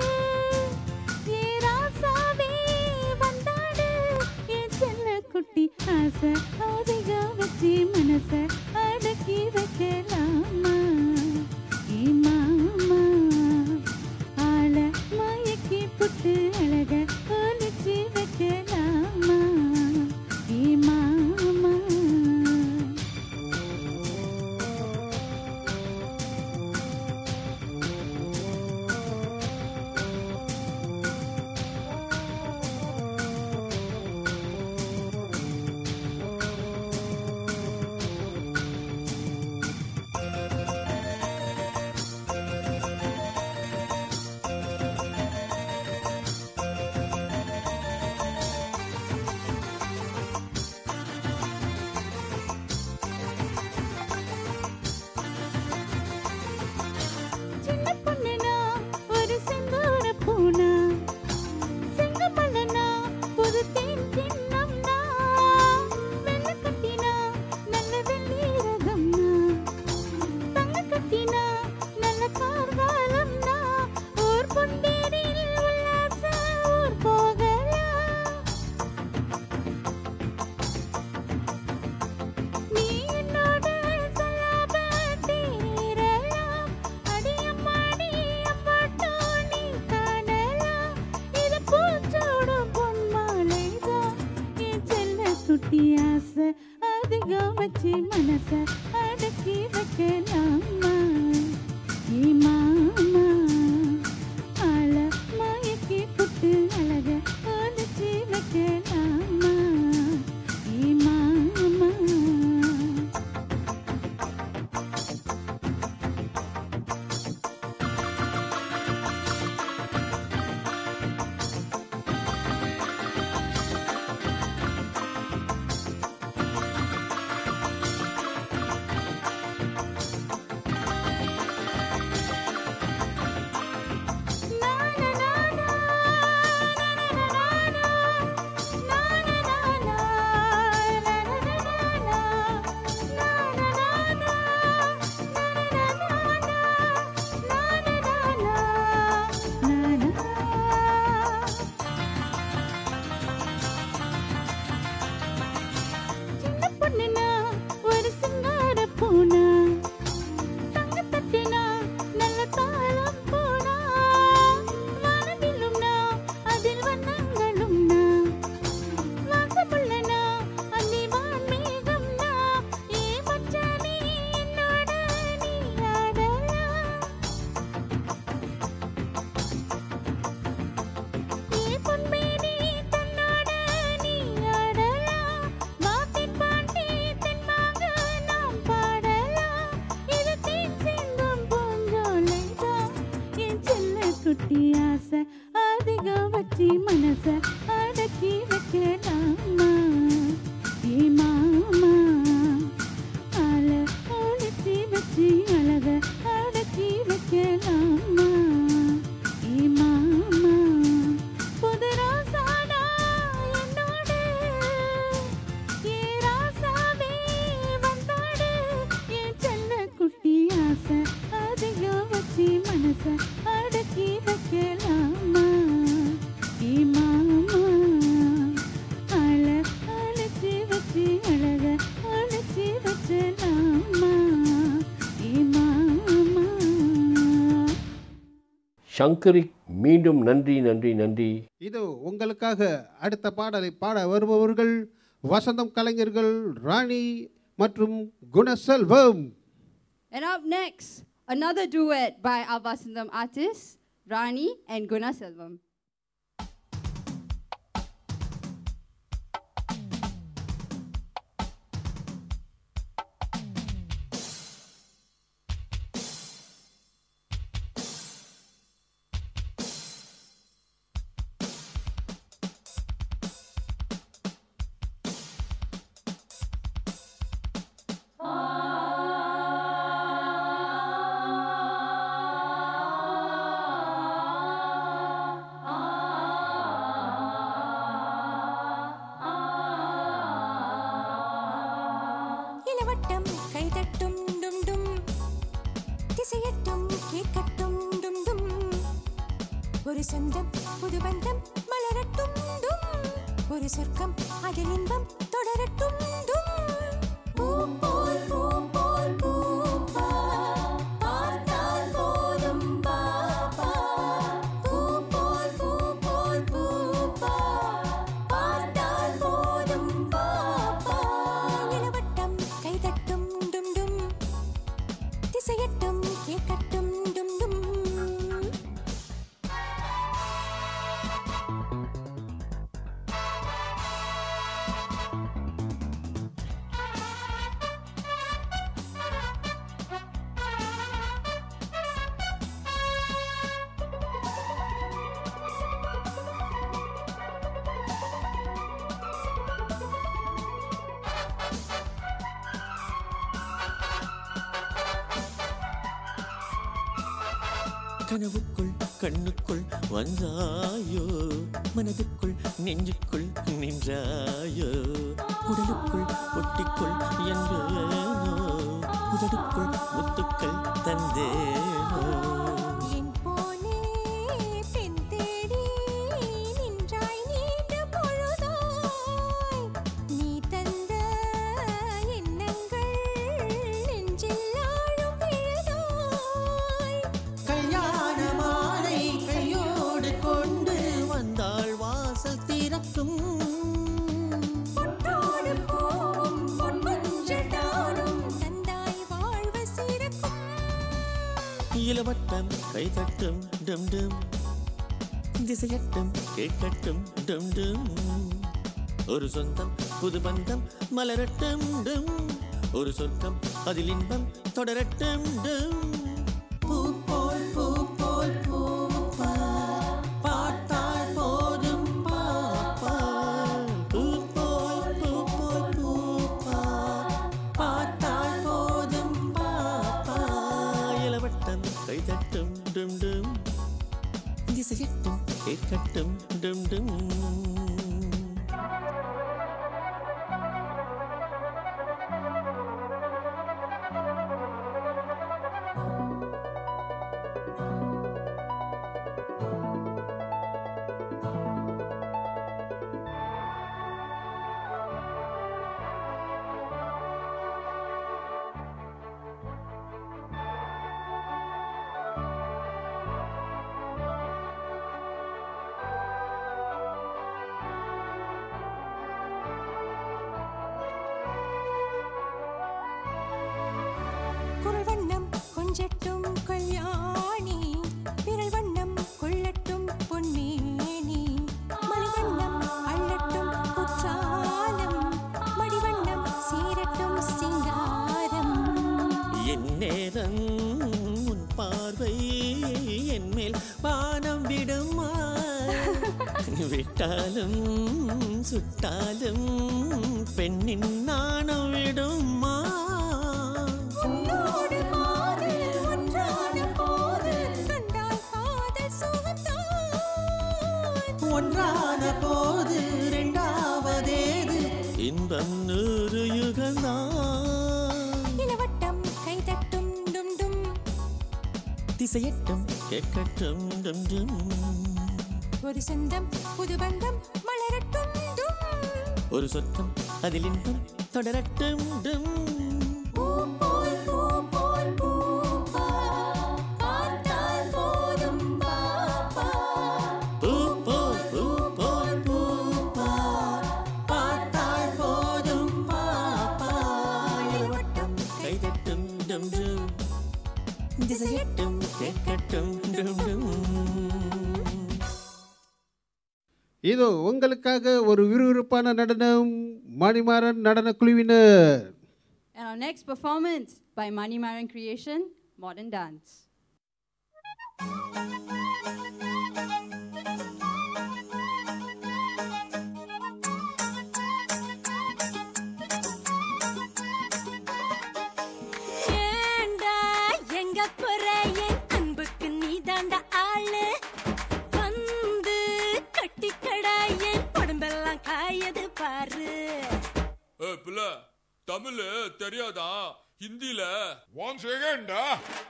ஏ ராசாவே வந்தாடு என் செல்ல குட்டி ஆசை அதிகம் வச்சு மனச அடக்கி வைக்கலாமா ஏ மாமா ஆள மயக்கி புட்டு அழக ஒளிச்சு குட்டி ஆசை அதிகம் வச்சு மனச அடக்கி வைக்கலாமா ஏ மாமா ஆள மயக்கி புட்டு அழக ஒழிச்சு வைக்கலாமா ஏ மாமா சின்ன பொண்ணுனா ஒரு சிங்கார பூனா தங்க தட்டுனா நல்ல தாளம் போனா வானவில்லும்னா அதில் வண்ணங்களும்னா வாசமுள்ளனா அந்தி வான்மேகம்னா ஏ மச்சானே என்னோட நீ ஆடலாம் ஏ பொன்மேனி தன்னோட நீ ஆடலாம் மாத்தின் பாண்டி தென்பாங்க நாம் பாடலாம் இது தேன் சிந்தும் பூஞ்சோலைதான் என் செல்ல குட்டி ஆசை அதிகம் வச்சு மனச அடக்கி வைக்கலாமா ஏ மாமா ஆள ஒழிச்சு வச்சு அழக அடக்கி வைக்கலாமா ஏ மாமா புது ராசாடா என்னோட ஏ ராசாவே வந்தாடு என் செல்ல குட்டி ஆசை அதிகம் வச்சு மனச அடக்கி வைக்கலாமா ஏ மாமா அழ அழைச்சி வச்சு அழக அழைச்சி வச்சலாமா ஏ மாமா சங்கரி மீண்டும் நன்றி நன்றி நன்றி இதோ உங்களுக்காக அடுத்த பாடலை பாட வருபவர்கள் வசந்தம் கலைஞர்கள் ராணி மற்றும் குணசெல்வம் And up next, another duet by our Vasundam artists, Rani and Guna Selvam. இளவட்டம் கைதட்டும் டும் டும் திசையட்டும் கேட்கட்டும் டும் டும் ஒரு சொந்தம் புது பந்தம் மலரட்டும் டும் ஒரு சொர்க்கம் அதில் இன்பம் தொடரட்டும் டும் பூ போல் பூ போல் பூப்பா பார்த்தால் போதும் பாப்பா பூ போல் பூ போல் பூப்பா பார்த்தால் போதும் பாப்பா இளவட்டம் கைதட்டும் டும் டும் திசையட்டும் கேட்கட்டும் டும் டும் கனவுக்குள் கண்ணுக்குள் வந்தாயோ மனதுக்குள் நெஞ்சுக்குள் நின்றாயோ உடலுக்குள் ஒட்டிக்குள் என்பேனோ உதடுக்குள் முத்துக்கள் தந்தேனோ என் போலே பெண் தேடி நின்றாய் நீண்ட பொழுதாய் நீ தந்த எண்ணங்கள் நெஞ்சில் ஆழும் விழுதாய் கல்யாண மாலை கையோடு கொண்டு வந்தாள் வாசல் திறக்கும் பொட்டோடு இளவட்டம் கைதட்டும் டும் டும் திசையட்டும் கேட்கட்டும் டும் டும் ஒரு சொந்தம் புது பந்தம் மலரட்டும் டும் ஒரு சொர்க்கம் அதில் இன்பம் தொடரட்டும் டும் பூ போல் பூ போல் பூப்பா பார்த்தால் போதும் பாப்பா பூ போல் பூ போல் பூப்பா பார்த்தால் போதும் பாப்பா இளவட்டம் கைதட்டும் டும் டும் திசையட்டும் கேட்கட்டும் டும் டும் குரல் வண்ணம் கொஞ்சட்டும் கல்யாணி விரல் வண்ணம் கொள்ளட்டும் பொன்னேனி மணிவண்ணம் அள்ளட்டும் குற்றாலம் மடிவண்ணம் சீரட்டும் சிங்காரம் என் நேரம் உன் பார்வை என் மேல் வானம் விடுமா விட்டாலும் சுட்டாலும் பெண்ணின் நாணம் விடுமா உன்னோடு காதல் ஒன்றான போது கண்டால் காதல் சுகத்தான் ஒன்றான போது இரண்டாவதேது இன்பம் நூறு யுகந்தான் இளவட்டம் கைதட்டும் டும் டும் திசையட்டும் கேட்கட்டும் டும் டும் ஒரு சொந்தம் புது பந்தம் மலரட்டும் டும் ஒரு சொர்க்கம் அதில் இன்பம் தொடரட்டும் டும் பூ போல் பூ போல் பூப்பா பார்த்தால் போதும் பாப்பா பூ போல் பூ போல் பூப்பா பார்த்தால் போதும் பாப்பா இளவட்டம் கைதட்டும் டும் டும் திசையட்டும் கேட்கட்டும் டும் டும் இதோ உங்களுக்காக ஒரு விறுவிறுப்பான நடனம் மணிமாறன் நடன குழுவினர் And our next performance by Mani Maran Creation, Modern Dance. ஏண்டா எங்க போற என் அன்புக்கு நீதாண்டா ஆளு வந்து கட்டிக்கடா என் உடம்பெல்லாம் காயது பாரு ஏ பிள்ளை தமிழ் தெரியாதா ஹிந்தில ஒன் செகண்டா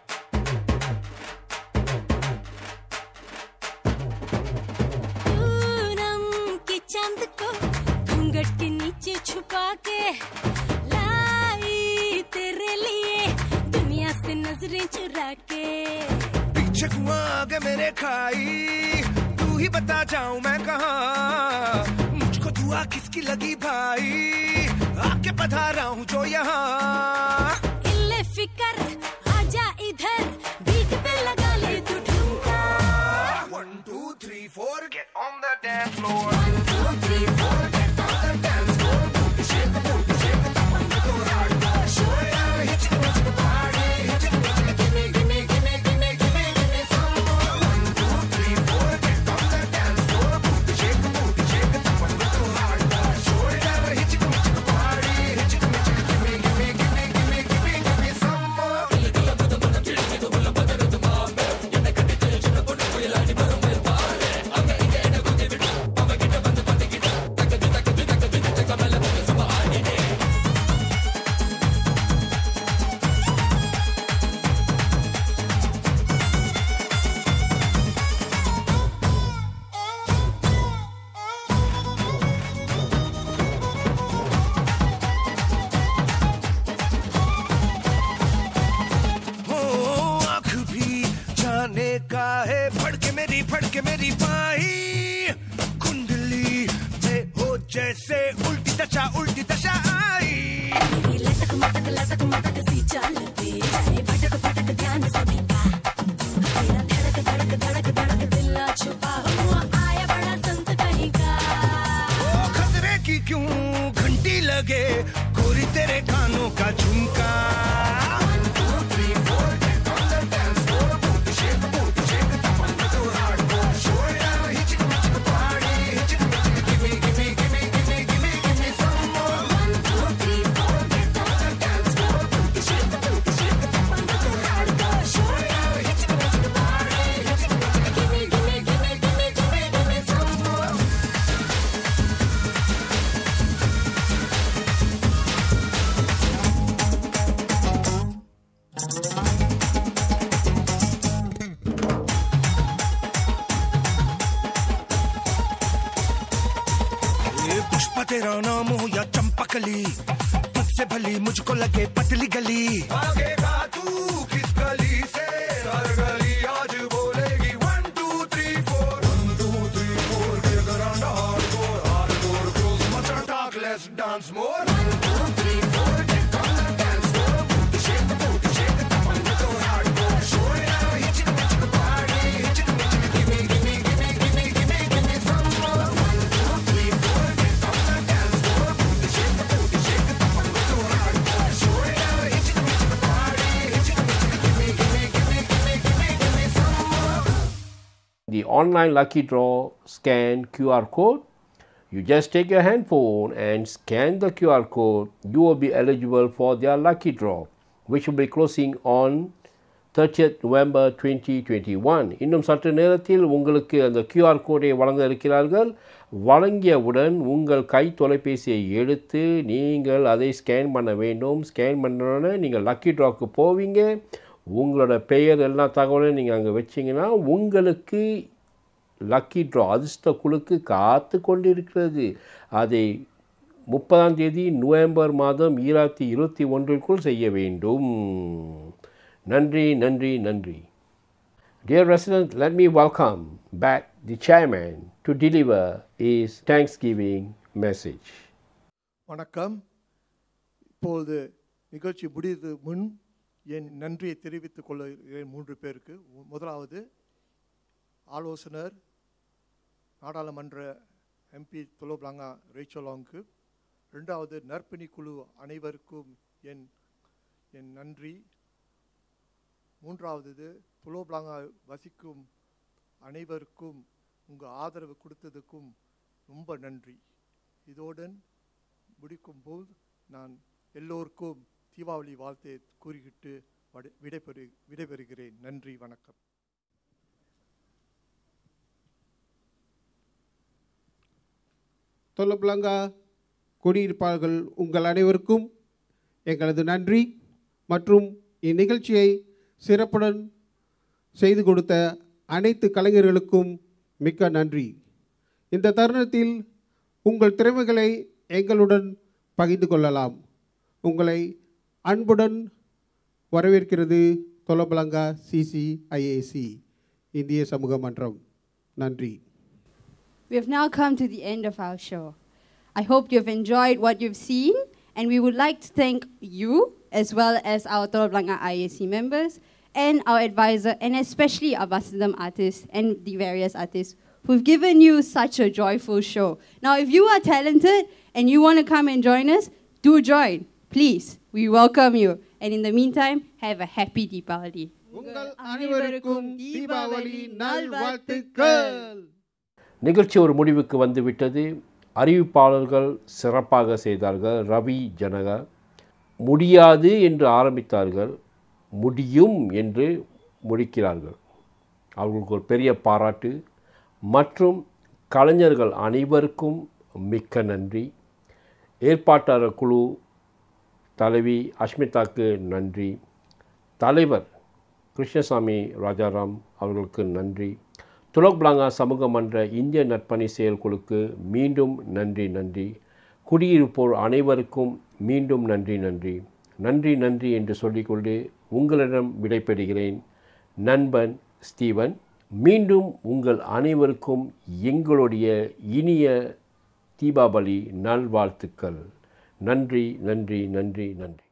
पूनम की चांद को घूंघट के नीचे छुपा के लाई तेरे लिए दुनिया से नजरें चुरा के पीछे कुआं आगे मेरे खाई तू ही बता जाऊं मैं कहाँ मुझको दुआ किसकी लगी भाई आके पधारा हूँ जो यहाँ इल्ले फिकर आजा इधर बीट पे लगा ले तू ठुमका One, two, three, four, get on the dance floor. One, two, three, four, get on the dance floor. Booty shake, booty shake, tap on the floor, hardcore. Shoulder, hit it, hit it, party, hit it, hit it, gimme, gimme, gimme, gimme, gimme, gimme some more. One, two, three, four, get on the dance floor. Booty shake, booty shake, tap on the floor, hardcore. Shoulder, hit it, hit it, party, hit it, hit it, gimme, gimme, gimme, gimme, gimme, gimme some more. हो आँख भी जाने का है फड़के मेरी फड़के मेरी पाई कुंडली में हो जैसे उल्टी दशा उल्टी दशा आई लटक मटक लटक मटक सी चलती है भटक भटक ध्यान सभी का क्यों घंटी लगे गोरी तेरे कानों का झुमका ये पुष्पा तेरा नाम हो या चंपकली पद से भली मुझको लगे पतली गली आगेगा तू किस गली से हर गली आज बोलेगी one two three four one two three four get around the hardcore hardcore girls much talk less dance more one two three four get on the dance floor booty shake the booty shake the top on the floor hardcore show it out hit it hit it party hit it hit it give me give me give me give me give me give me some more one two three four get on the dance floor booty shake the booty shake the top on the floor hardcore show it out hit it hit it party hit it hit it give me give me give me give me give me give me some more The online lucky draw scan QR code. You just take your handphone and scan the QR code. You will be eligible for their lucky draw, which will be closing on 30th November 2021. இன்னும் சற்று நேரத்தில் உங்களுக்கு அந்த QR கோடை வழங்க இருக்கிறார்கள் வழங்கியவுடன் உங்கள் கை தொலைபேசியை எடுத்து நீங்கள் அதை ஸ்கேன் பண்ண வேண்டும் ஸ்கேன் பண்ணோன்னே நீங்கள் லக்கி ட்ராக்கு போவீங்க உங்களோட பெயர் எல்லா தகவலையும் நீங்கள் அங்கே வச்சிங்கன்னா உங்களுக்கு லக்கி ட்ரா அதிர்ஷ்ட குழுக்கு காத்து கொண்டிருக்கிறது அதை முப்பதாம் தேதி நவம்பர் மாதம் ஈராயிரத்தி இருபத்தி ஒன்றிற்குள் செய்ய வேண்டும் நன்றி நன்றி நன்றி Dear residents, let me welcome back the chairman to deliver his Thanksgiving message. வணக்கம் இப்பொழுது நிகழ்ச்சி முடிவு முன் என் நன்றியை தெரிவித்துக் கொள்கிறேன் மூன்று பேருக்கு மு- முதலாவது ஆலோசனர் நாடாளுமன்ற எம்பி துலோப்லாங்கா ரேச்சலாங்க்கு ரெண்டாவது நற்பணி குழு அனைவருக்கும் என் என் நன்றி மூன்றாவது துலோப்லாங்கா வசிக்கும் அனைவருக்கும் உங்கள் ஆதரவு கொடுத்ததுக்கும் ரொம்ப நன்றி இதோடன் முடிக்கும் போது நான் எல்லோருக்கும் தீபாவளி வாழ்த்தை கூறிக்கிட்டு வட- விடைபெறு விடைபெறுகிறேன் நன்றி வணக்கம் தொல்லப்லங்கா குடியிருப்பாளர்கள் உங்கள் அனைவருக்கும் எங்களது நன்றி மற்றும் இந்நிகழ்ச்சியை சிறப்புடன் செய்து கொடுத்த அனைத்து கலைஞர்களுக்கும் மிக்க நன்றி இந்த தருணத்தில் உங்கள் திறமைகளை எங்களுடன் பகிர்ந்து கொள்ளலாம் உங்களை அன்புடன் வரவேற்கிறது தொலபலங்கா சிசிஐஏசி இந்திய சமூக மன்றம் நன்றி We have now come to the end of our show. I hope you've enjoyed what you've seen, and we would like to thank you, as well as our Telok Blangah IAC members, and our advisor, and especially our Vasadam artists and the various artists who've given you such a joyful show. Now, if you are talented and you want to come and join us, do join. Please, we welcome you. And in the meantime, have a happy Deepavali. உங்கள் அனைவருக்கும் தீபாவளி நல்வாழ்த்துக்கள் நிகழ்ச்சி ஒரு முடிவுக்கு வந்துவிட்டது அறிவிப்பாளர்கள் சிறப்பாக செய்தார்கள் ரவி ஜனகா முடியாது என்று ஆரம்பித்தார்கள் முடியும் என்று முடிக்கிறார்கள் அவர்களுக்கு ஒரு பெரிய பாராட்டு மற்றும் கலைஞர்கள் அனைவருக்கும் மிக்க நன்றி ஏற்பாட்டாளர் குழு தலைவி அஷ்மிதாக்கு நன்றி தலைவர் கிருஷ்ணசாமி ராஜாராம் அவர்களுக்கு நன்றி துலக் பிளாங்கா சமூக மன்ற இந்திய நற்பணி செயற்குழுக்கு மீண்டும் நன்றி நன்றி குடியிருப்போர் அனைவருக்கும் மீண்டும் நன்றி நன்றி நன்றி நன்றி என்று சொல்லிக்கொண்டு உங்களிடம் விடைபெறுகிறேன் நண்பன் ஸ்டீவன் மீண்டும் உங்கள் அனைவருக்கும் எங்களுடைய இனிய தீபாவளி நல்வாழ்த்துக்கள் நன்றி நன்றி நன்றி நன்றி